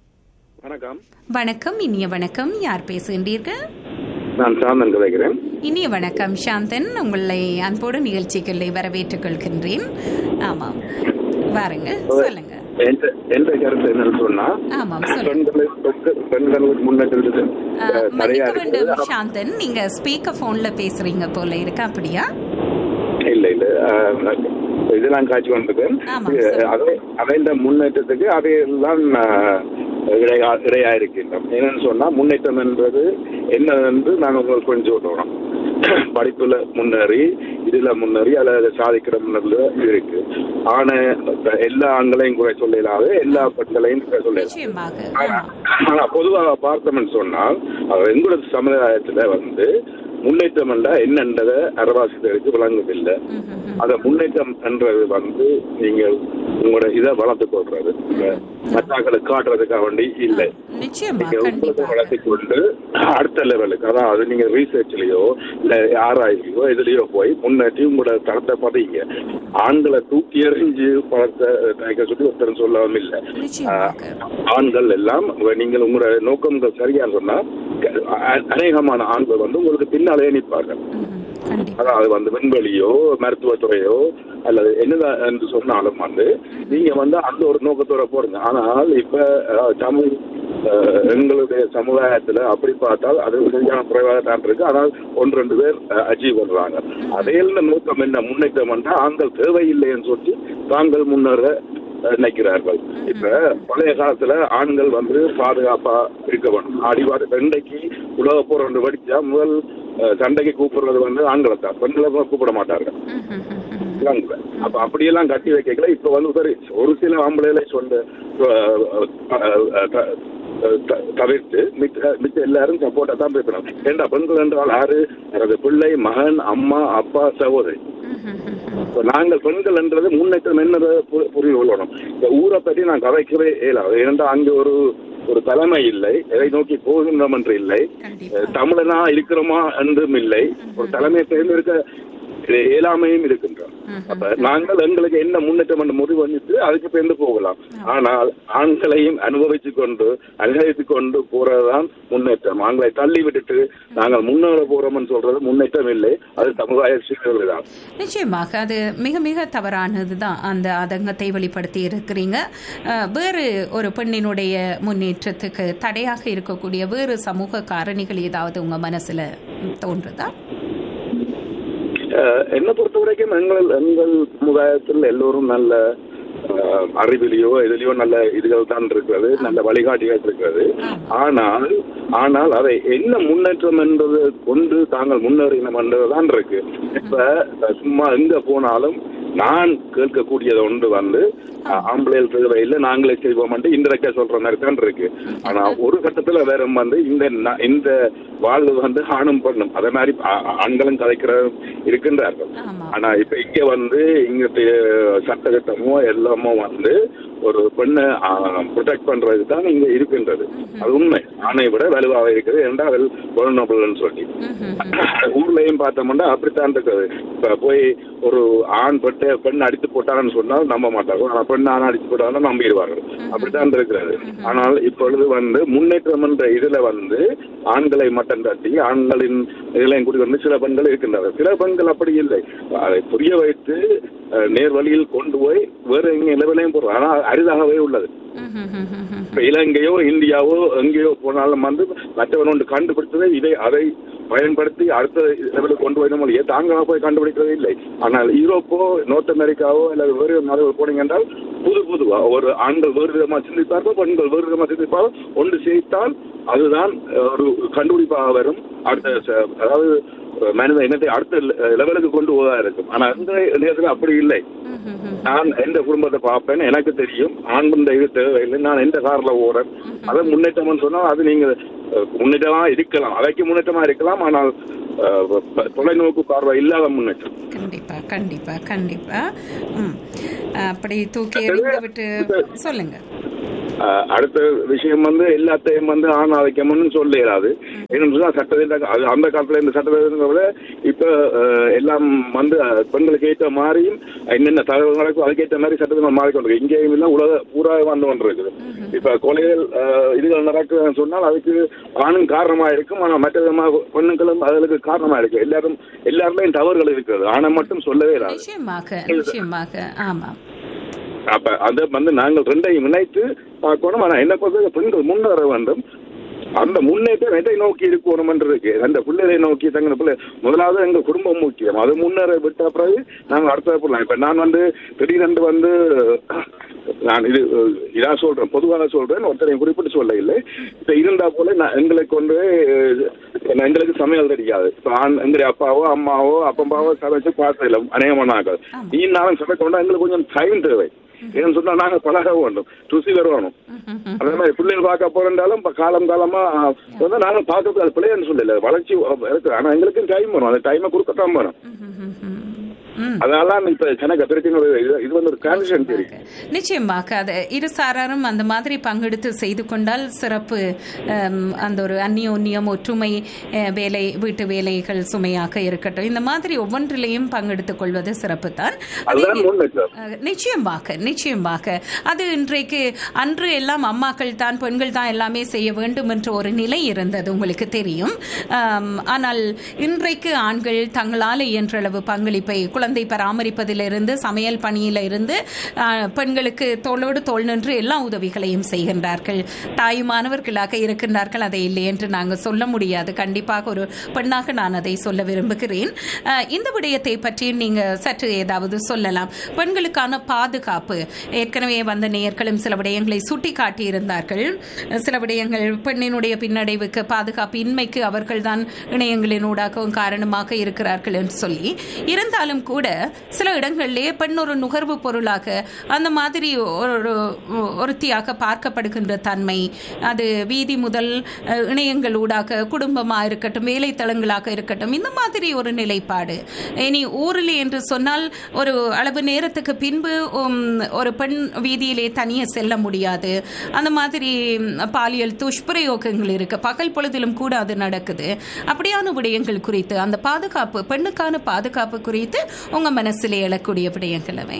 வணக்கம் வணக்கம் இனிய வணக்கம் யார் பேசுகின்றீர்கள் நான் சாந்தன் கதைக்கிறேன் இனிய வணக்கம் சாந்தன் உங்களை அன்போடு நிகழ்ச்சிகளை வரவேற்றுக் கொள்கின்றேன் ஆமாம் வாருங்க சொல்லுங்க எந்த எந்த கருத்து என்னன்னு சொன்னா ஆமாம் சொல்லுங்க பெண்களை பெண்கள் பெண்களுக்கு முன்னேற்றத்துக்கு ஆ, அஹ், தடையா மன்னிக்க வேண்டும் இருக்குது சாந்தன் நீங்க ஸ்பீக்கர் போன்ல பேசுறீங்க போல இருக்கு அப்படியா இல்ல இல்ல அஹ், இதெல்லாம் காட்சி கொண்டிருக்கேன் ஆமா, இது, சொல்லுங்க. அதை அடைந்த முன்னேற்றத்துக்கு அதையெல்லாம் அஹ், இடையா இடையா இருக்கின்றோம் என்னன்னு சொன்னா முன்னேற்றம் என்பது என்ன என்று நான் உங்களுக்கு கொஞ்சம் சொல்லணும் படிப்புல முன்னேறி இதுல முன்னேறி அல்லது சாதிக்கிற முன்னேறி இருக்கு ஆனா எல்லா ஆண்களையும் குறை சொல்லலாது எல்லா பெண்களையும் குறை சொல்லலாம் நிச்சயமாக ஆனா ஆனா பொதுவாக பார்த்தோம்னு சொன்னால் அவர் எங்களோட சமுதாயத்துல வந்து முன்னேற்றம் என்றா என்னன்றதை அரவாசிகளுக்கு விளங்குதில்லை அத முன்னேற்றம் என்றது வந்து நீங்கள் உங்களோட இதை வளர்த்து கொள்றது மற்றாக்களுக்கு காட்டுறதுக்காக வேண்டி இல்லை நிச்சயமா நீங்க உங்களுக்கு கண்டிப்பாக வளர்த்தி கொண்டு அடுத்த லெவலுக்கு அதாவது நீங்க ரீசர்ச்லயோ இல்ல ஆராய்ச்சியோ இதுலயோ போய் முன்னேற்றி உங்களோட தரத்தை பதிங்க ஆண்களை தூக்கி எறிஞ்சு பழத்தை தயக்க சொல்லி ஒருத்தரும் சொல்லவும் இல்லை நிச்சயமாக ஆண்கள் எல்லாம் நீங்கள் உங்களோட நோக்கங்கள் சரியா சொன்னா அ- அநேகமான ஆண்கள் வந்து உங்களுக்கு பின்னாலே நிற்பார்கள் அதாவது வந்து விண்வெளியோ மருத்துவத்துறையோ அல்லது என்னதான் என்று சொன்னாலும் வந்து நீங்க வந்து அந்த ஒரு நோக்கத்தோட போறீங்க ஆனால் இப்ப அஹ், தமிழ் அஹ், எங்களுடைய சமுதாயத்துல அப்படி பார்த்தால் அது சரியான குறைவாக தான் இருக்கு ஆனால் ஒன்று ரெண்டு பேர் அச்சீவ் பண்றாங்க அதே நோக்கம் என்ன முன்னேற்றம் என்றால் ஆண்கள் தேவையில்லைன்னு சொல்லி தாங்கள் முன்னேற நினைக்கிறார்கள் இப்ப பழைய காலத்துல ஆண்கள் வந்து பாதுகாப்பா இருக்க வேண்டும் அடிவாடு சண்டைக்கு உலக போர் ஒன்று வெடிச்சா முதல் அஹ், சண்டைக்கு கூப்பிடுறது வந்து ஆண்களை தான் பெண்களை கூப்பிட மாட்டார்கள் விளங்குதா? அப்ப அப்படியெல்லாம் கட்டி வைக்கல இப்ப வந்து சரி ஒரு சில ஆம்பளைகளை சொன்ன அஹ், அஹ், அஹ், அஹ், த- தவிர்த்து மித்த மித்த எல்லாரும் சப்போர்ட்டா தான் பேசணும் ஏண்டா பெண்கள் என்றால் யாரு எனது பிள்ளை மகன் அம்மா அப்பா சகோதரி இப்ப நாங்கள் பெண்கள் என்றது முன்னேற்றம் என்னதை பு- புரிந்து கொள்ளணும் இந்த ஊரை பற்றி நான் கதைக்கவே இயலாது ஏனென்றால் அங்கே ஒரு ஒரு தலைமை இல்லை எதை நோக்கி போகின்றோம் என்று இல்லை அஹ், தமிழனா இருக்கிறோமா என்றும் இல்லை ஒரு தலைமையை தேர்ந்தெடுக்க இயலாமையும் இருக்கின்றோம் அப்ப நாங்கள் எங்களுக்கு என்ன முன்னேற்றம் என்று முடிவு பண்ணிட்டு அதுக்கு சேர்ந்து போகலாம் ஆனால் ஆண்களையும் அனுபவிச்சு கொண்டு அனுபவித்துக் கொண்டு போறதுதான் முன்னேற்றம் ஆண்களை தள்ளி விட்டுட்டு நாங்கள் முன்னேற போறோம்னு சொல்றது முன்னேற்றம் இல்லை அது சமுதாய சீர்கேடு தான் நிச்சயமாக அது மிக மிக தவறானது தான் அந்த அதங்கத்தை வெளிப்படுத்தி இருக்கிறீங்க அஹ், வேறு ஒரு பெண்ணினுடைய முன்னேற்றத்துக்கு தடையாக இருக்கக்கூடிய வேறு சமூக காரணிகள் ஏதாவது உங்க மனசுல தோன்றுதா அஹ், என்னை பொறுத்த வரைக்கும் எங்கள் எங்கள் சமுதாயத்தில் எல்லோரும் நல்ல அஹ், அறிவிலையோ எதிலையோ நல்ல இதுகள் தான் இருக்கிறது நல்ல வழிகாட்டிகள் இருக்கிறது ஆனால் ஆனால் அதை என்ன முன்னேற்றம் என்பது கொண்டு தாங்கள் முன்னேறினோம் என்றதுதான் இருக்கு இப்ப அஹ், சும்மா எங்க போனாலும் நான் கேட்கக்கூடியது ஒன்று வந்து அஹ், ஆம்பளைகள் தேவை இல்லை நாங்களே செய்வோம் இன்றைக்கா சொல்ற மாதிரி தான் இருக்கு ஆனா ஒரு கட்டத்துல வேற வந்து இந்த ந- இந்த வாழ்வு வந்து ஆணும் பண்ணும் அதே மாதிரி ஆ- ஆண்களும் கதைக்கிற இருக்கின்றார்கள் ஆனா இப்ப இங்க வந்து இங்க தி- சட்டத்திட்டமோ எல்லாமோ வந்து ஒரு பெண்ணை ப்ரொடெக்ட் பண்றதுக்கு தான் இங்க இருக்கின்றது அது உண்மை ஆணை விட வலுவாக இருக்குது என்றால் வெல் சொல்லி ஊர்லயும் பார்த்தோம்னா அப்படித்தான் இருக்குது இப்ப போய் ஒரு ஆண் பெட்டை பெண் அடித்து போட்டாங்கன்னு சொன்னால் நம்ப மாட்டாங்க ஆனா பெண் ஆண் அடித்து போட்டாலும் நம்பிடுவாங்க அப்படித்தான் இருக்கிறது ஆனால் இப்பொழுது வந்து முன்னேற்றம் என்ற இதுல வந்து ஆண்களை மட்டம் தட்டி ஆண்களின் இதெல்லாம் கூடி வந்து சில பெண்கள் இருக்கின்றனர் சில பெண்கள் அப்படி இல்லை அதை புரிய வைத்து அஹ், நேர் வழியில் கொண்டு போய் வேற எங்க லெவலையும் போடுறோம் ஆனால் அரிதாகவே உள்ளது இப்ப இலங்கையோ இந்தியாவோ எங்கேயோ போனாலும் வந்து மற்றவன் ஒன்று கண்டுபிடித்ததை இதை அதை பயன்படுத்தி அடுத்த லெவலுக்கு கொண்டு போய் நம்ம தாங்களாக போய் கண்டுபிடிக்கிறதே இல்லை ஆனால் யூரோப்போ நார்த் அமெரிக்காவோ அல்லது வேறு நாடுகள் போனீங்க என்றால் புது புதுவா ஒரு ஆண்கள் வேறு விதமா சிந்திப்பார்கள் பெண்கள் வேறு விதமா சிந்திப்பார்கள் ஒன்று சேர்த்தால் அதுதான் அஹ், ஒரு கண்டுபிடிப்பாக வரும் அடுத்த ச- அதாவது அஹ், மனித இனத்தை அடுத்த லெ- லெவலுக்கு கொண்டு போவதா இருக்கும் ஆனா அந்த நேரத்தில் அப்படி இல்லை நான் எந்த குடும்பத்தை பார்ப்பேன் எனக்கு தெரியும் ஆண் இந்த இது தேவையில்லை நான் எந்த கார்ல ஓடுறேன் அதை முன்னேற்றம்னு சொன்னா அது நீங்க அஹ், முன்னேற்றமா இருக்கலாம் அவைக்கு முன்னேற்றமா இருக்கலாம் ஆனால் அஹ், ப- தொலைநோக்கு பார்வை இல்லாத முன்னேற்றம் கண்டிப்பா கண்டிப்பா கண்டிப்பா ம். அப்படி தூக்கி எறிந்து விட்டு சொல்லுங்க அஹ், அடுத்த விஷயம் வந்து எல்லாத்தையும் வந்து ஆண் ஆதிக்கம்னு சொல்ல இயலாது ஏன்னு சொன்னா சட்டத்திட்ட அது அந்த காலத்துல இந்த சட்டத்தை விட இப்ப அஹ், எல்லாம் வந்து அஹ், பெண்களுக்கு ஏற்ற மாதிரியும் என்னென்ன தகவல் நடக்கும் அதுக்கேற்ற மாதிரி சட்டத்தை மாறிக்கொண்டு இங்கேயும் இல்லை உலக பூரா வந்து கொண்டு இருக்குது இப்ப கொலைகள் அஹ், இதுகள் நடக்குதுன்னு சொன்னால் அதுக்கு ஆணும் காரணமா இருக்கும் ஆனா மற்ற விதமாக பெண்ணுங்களும் அதுக்கு காரணமா இருக்கு எல்லாரும் எல்லாருமே தவறுகள் இருக்கிறது ஆணை மட்டும் சொல்லவே இல்லாது நிச்சயமாக நிச்சயமாக ஆமாம் அப்ப அதை வந்து நாங்கள் ரெண்டையும் இணைத்து பார்க்கணும் ஆனா என்ன பொறுத்த பெண்கள் முன்னேற வேண்டும் அந்த முன்னேற்றம் எதை நோக்கி இருக்கணும் என்று இருக்கு அந்த பிள்ளைகளை நோக்கி தங்க பிள்ளை முதலாவது எங்க குடும்பம் முக்கியம் அது முன்னேற விட்ட பிறகு நாங்கள் அடுத்த போடலாம் இப்ப நான் வந்து திடீரென்று வந்து நான் இது இதான் சொல்றேன் பொதுவாக சொல்றேன் ஒருத்தரையும் குறிப்பிட்டு சொல்ல இல்லை இப்ப இருந்தா போல நான் எங்களை கொண்டு போய் எங்களுக்கு சமையல் தெரியாது இப்ப ஆண் எங்களுடைய அப்பாவோ அம்மாவோ அப்பம்பாவோ சமைச்சு பார்த்ததில்லை அநேகமானாக்கள் நீ நாளும் சமைக்கணும்னா எங்களுக்கு கொஞ்சம் டைம் தேவை ஏன்னு சொன்னா நாங்க பழக வேண்டும் ருசி வரணும் அதே மாதிரி பிள்ளைகள் பார்க்க போறோம்னாலும் இப்ப காலம் காலமா வந்து நாங்க பார்க்கறது அது பிள்ளைன்னு சொல்லல வளர்ச்சி இருக்கு ஆனா எங்களுக்கும் டைம் வரும் அந்த டைமை கொடுக்கத்தான் வரும் அதனால இப்ப எனக்கு பிரச்சனை ஒரு இது- இது வந்து ஒரு கான்சன் தெரியும் நிச்சயமாக அது இரு சாராரும் அந்த மாதிரி பங்கெடுத்து செய்து கொண்டால் சிறப்பு ஹம், அந்த ஒரு அந்நியோன்யம் ஒற்றுமை அஹ், வேலை வீட்டு வேலைகள் சுமையாக இருக்கட்டும் இந்த மாதிரி ஒவ்வொன்றிலையும் பங்கெடுத்துக் கொள்வது சிறப்பு தான் அதுதான் முன்னேற்றம் அஹ், நிச்சயமாக நிச்சயமாக அது இன்றைக்கு அன்று எல்லாம் அம்மாக்கள் தான் பெண்கள் தான் எல்லாமே செய்ய வேண்டும் என்ற ஒரு நிலை இருந்தது உங்களுக்கு தெரியும் ஆம், ஆனால் இன்றைக்கு ஆண்கள் தங்களால் இயன்றளவு பங்களிப்பை குழந்தை பராமரிப்பதிலிருந்து சமையல் பணியில இருந்து ஆஹ், பெண்களுக்கு தோளோடு தோள் நின்று எல்லா உதவிகளையும் செய்கின்றார்கள் தாயுமானவர்களாக இருக்கின்றார்கள் அதை இல்லை என்று நாங்கள் சொல்ல முடியாது கண்டிப்பாக ஒரு பெண்ணாக நான் அதை சொல்ல விரும்புகிறேன் ஆஹ், இந்த விடயத்தை பற்றி நீங்க சற்று ஏதாவது சொல்லலாம் பெண்களுக்கான பாதுகாப்பு ஏற்கனவே வந்த நேயர்களும் சில விடயங்களை சுட்டி காட்டியிருந்தார்கள் சில விடயங்கள் பெண்ணினுடைய பின்னடைவுக்கு பாதுகாப்பு இன்மைக்கு அவர்கள்தான் இணையங்களின் ஊடாகவும் காரணமாக இருக்கிறார்கள் என்று சொல்லி இருந்தாலும் கூட கூட சில இடங்களிலே பெண் ஒரு நுகர்வு பொருளாக அந்த மாதிரி ஒரு ஒருத்தியாக பார்க்கப்படுகின்ற தன்மை அது வீதி முதல் அஹ், இணையங்களூடாக குடும்பமாக இருக்கட்டும் வேலைத்தளங்களாக இருக்கட்டும் இந்த மாதிரி ஒரு நிலைப்பாடு இனி ஊரில் என்று சொன்னால் ஒரு அளவு நேரத்துக்கு பின்பு உம், ஒரு பெண் வீதியிலே தனியே செல்ல முடியாது அந்த மாதிரி ம், பாலியல் துஷ்பிரயோகங்கள் இருக்கு பகல் பொழுதிலும் கூட அது நடக்குது அப்படியான விடயங்கள் குறித்து அந்த பாதுகாப்பு பெண்ணுக்கான பாதுகாப்பு குறித்து உங்க மனசிலே எழக்கூடிய விடயங்கள் அவை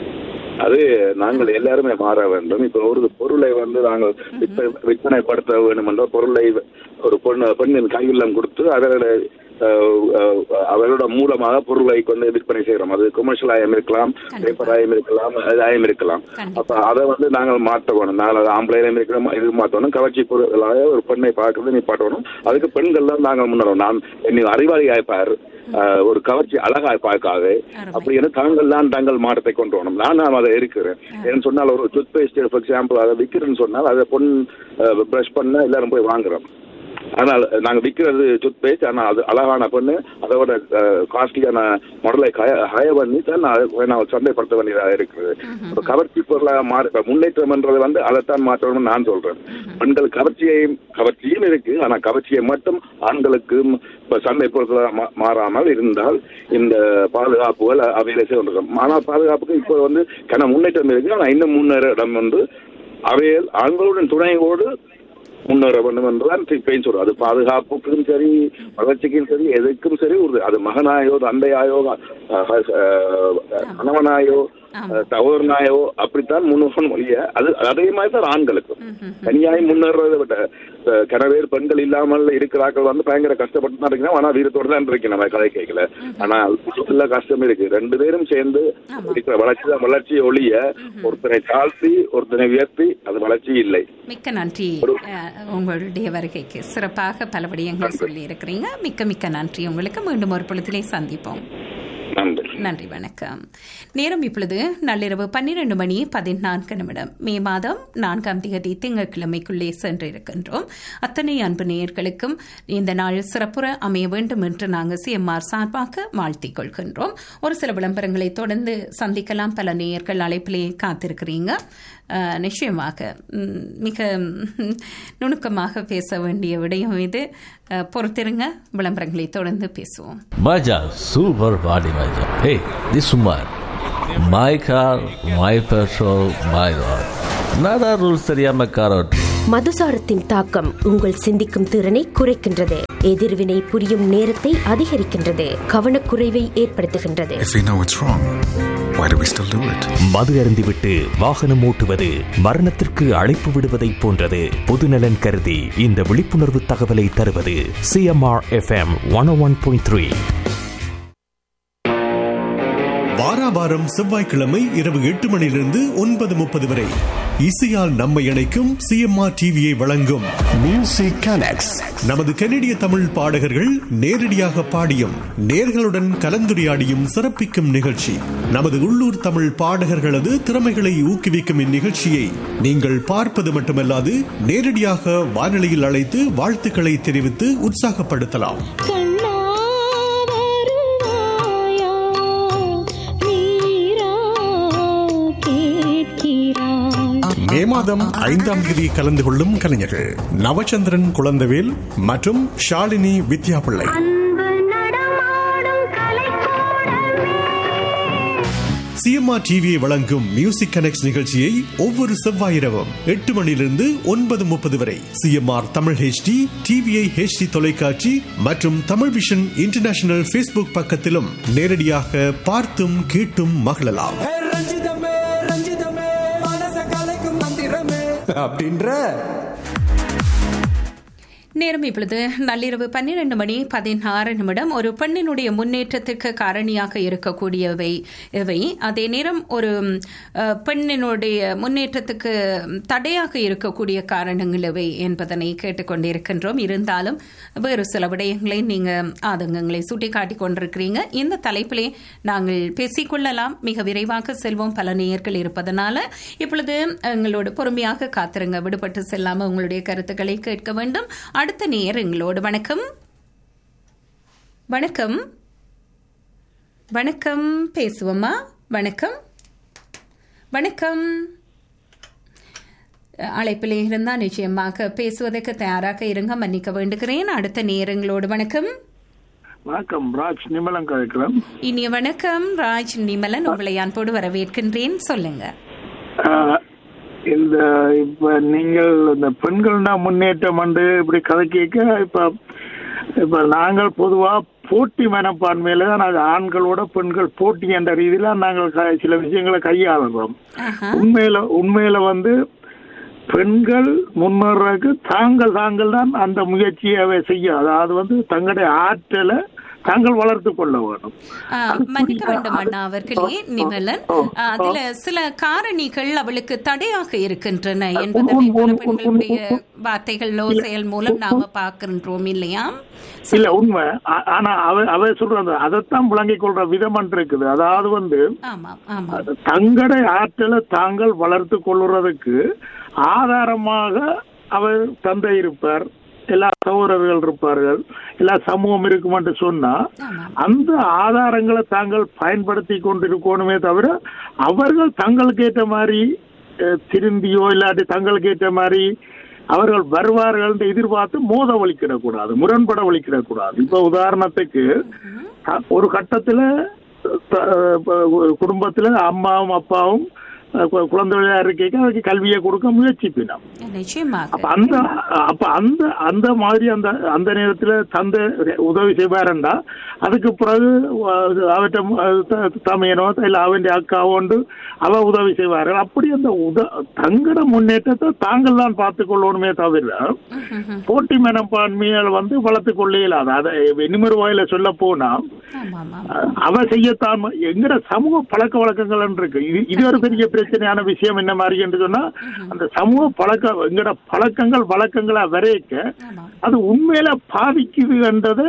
அது நாங்கள் எல்லாருமே மாற வேண்டும் இப்ப ஒரு பொருளை வந்து நாங்கள் விற்ப- விற்பனைப்படுத்த வேண்டும் என்ற பொருளை ஒரு பெண் பெண்ணின் கையுள்ளம் கொடுத்து அதோட அஹ், அஹ், அவரோட மூலமாக பொருளை கொண்டு விற்பனை செய்யறோம் அது கொமர்ஷியல் ஆயம் இருக்கலாம் பேப்பர் ஆயம் இருக்கலாம் ஆயம் இருக்கலாம் அப்ப அதை வந்து நாங்கள் மாற்ற வேணும் நாங்கள் ஆம்பளையிலும் இருக்கிறோம் இது மாற்றணும் கவர்ச்சி பொருளாக ஒரு பெண்ணை பார்க்கறது நிப்பாட்டணும் அதுக்கு பெண்கள் தான் நாங்கள் முன்னரும் நான் என்னை அறிவாளி ஆய்ப்பார் ஆஹ் ஒரு கவர்ச்சி அழகாய் பார்க்காது அப்படி என தாங்கள் தான் தங்கள் மாற்றத்தை கொண்டு வரணும் நான் நான் அதை இருக்கிறேன் ஏன்னு சொன்னால் ஒரு டூத் பேஸ்ட் ஃபார் எக்ஸாம்பிள் அதை விற்கிறேன்னு சொன்னால் அதை பொன் ப்ரஷ் பண்ண எல்லாரும் போய் வாங்குறோம் ஆனால் நாங்க விற்கிறது டூத் பேஸ்ட் ஆனால் அது அழகான பொண்ணு அதோட காஸ்ட்லியான மாடலை ஹய பண்ணி தான் நான் அதை நான் சந்தைப்படுத்த வேண்டியதாக இருக்குது இப்போ கவர்ச்சி பொருளாக மாறி இப்ப முன்னேற்றம்ன்றது வந்து அதைத்தான் மாற்றணும்னு நான் சொல்றேன் பெண்கள் கவர்ச்சியையும் கவர்ச்சியும் இருக்கு ஆனா கவர்ச்சியை மட்டும் ஆண்களுக்கும் இப்ப சந்தை பொருட்களாக மா- மாறாமல் இருந்தால் இந்த பாதுகாப்புகள் அவையில செய்யணும் ஆனால் பாதுகாப்புக்கு இப்போ வந்து கன முன்னேற்றம் இருக்கு ஆனா இன்னும் முன்னேற இடம் வந்து அவையில் ஆண்களுடன் துணையோடு முன்னேற வேண்டும் என்றுதான் இப்பயும் சொல்றோம் அது பாதுகாப்புக்கும் சரி வளர்ச்சிக்கும் சரி எதுக்கும் சரி ஒரு அது மகனாயோ தந்தையாயோ அஹ், அஹ், கணவனாயோ அஹ், சகோதரனாயோ அப்படித்தான் முன்னோன் மொழிய அது அதே மாதிரி தான் ஆண்களுக்கும் தனியாய் முன்னேறதை விட அஹ், கனவேர் பெண்கள் இல்லாமல் இருக்கிறார்கள் வந்து பயங்கர கஷ்டப்பட்டு தான் இருக்கிறோம் ஆனா வீரத்தோடு தான் இருக்கு நம்ம கதை கேட்கல ஆனா உள்ள கஷ்டம் இருக்கு ரெண்டு பேரும் சேர்ந்து இருக்கிற வளர்ச்சி தான் வளர்ச்சி ஒழிய ஒருத்தனை தாழ்த்தி ஒருத்தனை உயர்த்தி அது வளர்ச்சி இல்லை மிக்க நன்றி அஹ், உங்களுடைய வருகைக்கு சிறப்பாக பல விடயங்கள் சொல்லி இருக்கிறீங்க மிக்க மிக்க நன்றி உங்களுக்கு மீண்டும் ஒரு பொழுதிலே சந்திப்போம் நன்றி நன்றி வணக்கம் நேரம் இப்பொழுது நள்ளிரவு பன்னிரண்டு மணி பதினான்கு நிமிடம் மே மாதம் நான்காம் தேதி திங்கட்கிழமைக்குள்ளே சென்றிருக்கின்றோம் அத்தனை அன்பு நேயர்களுக்கும் இந்த நாள் சிறப்புற அமைய வேண்டும் என்று நாங்கள் சிஎம்ஆர் சார்பாக வாழ்த்திக் கொள்கின்றோம் ஒரு சில விளம்பரங்களை தொடர்ந்து சந்திக்கலாம் பல நேயர்கள் அழைப்பிலே காத்திருக்கிறீங்க அஹ், நிச்சயமாக ம், மிக ம், நுணுக்கமாக பேச வேண்டிய விடயம் இது அஹ், பொறுத்திருங்க விளம்பரங்களை தொடர்ந்து பேசுவோம் Maja, super body Maja. Hey, this woman. My car, my petrol, my road. நada ரூல்ஸ் தெரியாம கார் ஓட்டு மதுசாரத்தின் தாக்கம் உங்கள் சிந்திக்கும் திறனை குறைக்கின்றது எதிர்வினை புரியும் நேரத்தை அதிகரிக்கின்றது கவனக்குறைவை ஏற்படுத்துகின்றது If we know it's wrong, why do we still do it? மது அருந்திவிட்டு வாகனம் ஓட்டுவது மரணத்திற்கு அழைப்பு விடுவதைப் போன்றது பொதுநலன் கருதி இந்த விழிப்புணர்வு தகவலை தருவது CMR FM one one point three வாராவாரம் செவ்வாய்க்கிழமை இரவு எட்டு மணியிலிருந்து ஒன்பது முப்பது வரை இசையால் நம்மை இணைக்கும் சிஎம்ஆர் டிவியை வழங்கும் மியூசிக் கனெக்ட்ஸ் நமது கனடிய தமிழ் பாடகர்கள் நேரடியாக பாடியும் நேர்களுடன் கலந்துரையாடியும் சிறப்பிக்கும் நிகழ்ச்சி நமது உள்ளூர் தமிழ் பாடகர்களது திறமைகளை ஊக்குவிக்கும் இந்நிகழ்ச்சியை நீங்கள் பார்ப்பது மட்டுமல்லாது நேரடியாக வானொலியில் அழைத்து வாழ்த்துக்களை தெரிவித்து உற்சாகப்படுத்தலாம் மே மாதம் ஐந்தாம் தேதி கலந்து கொள்ளும் கலைஞர்கள் நவச்சந்திரன் குழந்தவேல் மற்றும் ஷாலினி வித்யாபிள்ளை சிஎம்ஆர் டிவியை வழங்கும் மியூசிக் கனெக்ட் நிகழ்ச்சியை ஒவ்வொரு செவ்வாயிரவும் எட்டு மணியிலிருந்து ஒன்பது முப்பது வரை CMR Tamil HD TVI HD தொலைக்காட்சி மற்றும் தமிழ் விஷன் இன்டர்நேஷனல் ஃபேஸ்புக் பக்கத்திலும் நேரடியாக பார்த்தும் கேட்டும் மகிழலாம் அப்படின்ற நேரம் இப்பொழுது நள்ளிரவு பன்னிரண்டு மணி பதினாறு நிமிடம் ஒரு பெண்ணினுடைய முன்னேற்றத்திற்கு காரணியாக இருக்கக்கூடியவை இவை அதே நேரம் ஒரு அஹ், பெண்ணினுடைய முன்னேற்றத்துக்கு தடையாக இருக்கக்கூடிய காரணங்கள் இவை என்பதனை கேட்டுக்கொண்டிருக்கின்றோம் இருந்தாலும் வேறு சில விடயங்களை நீங்கள் ஆதங்கங்களை சுட்டிக்காட்டி கொண்டிருக்கிறீங்க இந்த தலைப்பிலே நாங்கள் பேசிக்கொள்ளலாம் மிக விரைவாக செல்வோம் பல நேயர்கள் இருப்பதனால இப்பொழுது எங்களோடு பொறுமையாக காத்திருங்க விடுபட்டு செல்லாமல் உங்களுடைய கருத்துக்களை கேட்க வேண்டும் அடுத்த நேயர் எங்களோடு வணக்கம் வணக்கம் வணக்கம் பேசுவோமா வணக்கம் வணக்கம் அழைப்பில் இருந்தால் நிச்சயமாக பேசுவதற்கு தயாராக இருங்க மன்னிக்க வேண்டுகிறேன் அடுத்த நேரங்களோடு வணக்கம் வணக்கம் ராஜ் நிமலம் கதைக்கிறேன் இனிய வணக்கம் ராஜ் நிமலன் உங்களை அன்போடு வரவேற்கின்றேன் சொல்லுங்க ஆஹ், இந்த இப்ப நீங்கள் இந்த பெண்கள்னா முன்னேற்றம் வந்து இப்படி கதை கேட்க இப்ப இப்ப நாங்கள் பொதுவா போட்டி மனப்பான்மையில தான் நாங்கள் ஆண்களோட பெண்கள் போட்டி என்ற ரீதியில நாங்கள் க- சில விஷயங்களை கையாளுறோம் உண்மையில உண்மையில வந்து பெண்கள் முன்னேறதுக்கு தாங்கள் தாங்கள் தான் அந்த முயற்சியை செய்ய அதாவது வந்து தங்களுடைய ஆற்றலை தாங்கள் வளர்த்து கொள்ள வேணும் ஆ, மன்னிக்க வேண்டும் அண்ணா அவர்களே நிமலன் ஆ, அதுல சில காரணிகள் அவளுக்கு தடையாக இருக்கின்றன என்பதை பல பெண்களுடைய வார்த்தைகளோ செயல் மூலம் நாம பார்க்கின்றோம் இல்லையா இல்ல உண்மை ஆ- ஆனா அவ அவ சொல்றது அதைத்தான் விளங்கிக் கொள்ற விதம் ஒன்று இருக்குது அதாவது வந்து ஆமாம் ஆமாம் தங்களுடைய ஆற்றலை தாங்கள் வளர்த்து கொள்ளுறதுக்கு ஆதாரமாக அவர் தந்தை இருப்பார் எல்லா சகோதரர்கள் இருப்பார்கள் எல்லா சமூகம் இருக்கும் என்று சொன்னா அந்த ஆதாரங்களை தாங்கள் பயன்படுத்தி கொண்டிருக்கணுமே தவிர அவர்கள் தங்களுக்கு ஏற்ற மாதிரி அஹ், திருந்தியோ இல்லாட்டி தங்களுக்கு ஏற்ற மாதிரி அவர்கள் வருவார்கள் என்று எதிர்பார்த்து மோத வலிக்கிடக்கூடாது முரண்பட வலிக்கிடக்கூடாது இப்ப உதாரணத்துக்கு க- ஒரு கட்டத்துல த- அஹ் குடும்பத்துல அம்மாவும் அப்பாவும் அஹ் கு- குழந்தைகளா இருக்கைக்கு அதுக்கு கல்வியை கொடுக்க முயற்சிப்பினோம் நிச்சயமாக அப்ப அந்த அப்ப அந்த அந்த மாதிரி அந்த அந்த நேரத்துல தந்தை உதவி செய்வாருண்டா அதுக்கு பிறகு அஹ், அவற்றை அஹ், த- தமையனோ இல்ல அவன் அக்காவோண்டு அவ உதவி செய்வார்கள் அப்படி அந்த உத தங்கட முன்னேற்றத்தை தாங்கள் தான் பார்த்துக் கொள்ளணுமே தவிர போட்டி மனப்பான்மையால் வந்து வளர்த்துக் கொள்ள இயலாது அதை இனிமொரு வாயில சொல்ல போனா அஹ், அவ செய்யத்தான் ம- எங்கட சமூக பழக்க வழக்கங்கள் இருக்கு இது இது ஒரு பெரிய பிரச்சனையான விஷயம் என்ன மாதிரி என்று சொன்னா அந்த சமூக பழக்க எங்கட பழக்கங்கள் வழக்கங்களா வரைக்க அது உண்மையில பாதிக்குது என்றதை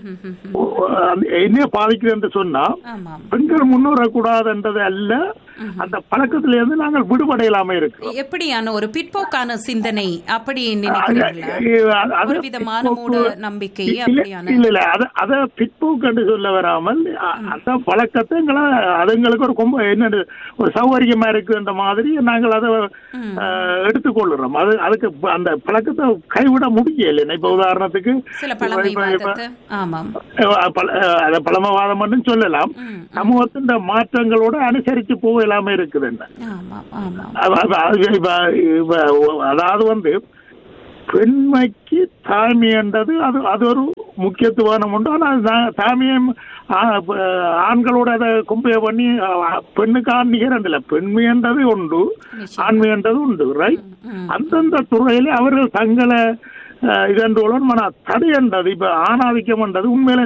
அந்த என்ன பாதிக்குது என்று சொன்னா பெண்கள் முன்னேறக்கூடாது என்றது அல்ல அந்த பழக்கத்தில இருந்து நாங்கள் விடுபடையலாம இருக்கு எப்படியான ஒரு பிற்போக்கான சிந்தனை அப்படி நினைக்கிறீங்களா அது ஒரு விதமான மூட நம்பிக்கை இல்ல அப்படியான இல்ல இல்ல அத அத பிற்போக்கு என்று சொல்ல வராமல் அ- அந்த பழக்கத்தை எங்களை அதுங்களுக்கு ஒரு கொம்ப என்ன ஒரு சௌகரியமா இருக்குன்ற மாதிரி நாங்கள் அதை அஹ், எடுத்துக்கொள்ளுறோம் அது அதுக்கு ப- அந்த பழக்கத்தை கைவிட முடியல இப்ப உதாரணத்துக்கு சில இப்ப- இப்ப- பழமைவாதத்தை ஆமாம் அஹ், பல- அஹ், அத பழமவாதம் மட்டும் சொல்லலாம் சமூகத்தின் மாற்றங்களோட அனுசரிச்சு போக இல்லாம இருக்குது என்ன ஆமாம் ஆமாம் அவ- அவ- அவ- இப்ப- இப்ப அதாவது வந்து பெண்மைக்கு தாய்மை என்றது அது அது ஒரு முக்கியத்துவம் உண்டு ஆனால் தா- தாய்மையும் ஆ- ப- ஆண்களோட அதை கும்பைய பண்ணி அ- பெண்ணுக்கு ஆண் நிகரண்டில்ல பெண்மை என்றது உண்டு ஆண்மை என்றது உண்டு ரைட் அந்தந்த துறையில அவர்கள் தங்களை அஹ், இதென்று மன தடை என்றது இப்ப ஆணாதிக்கம் என்றது உண்மையில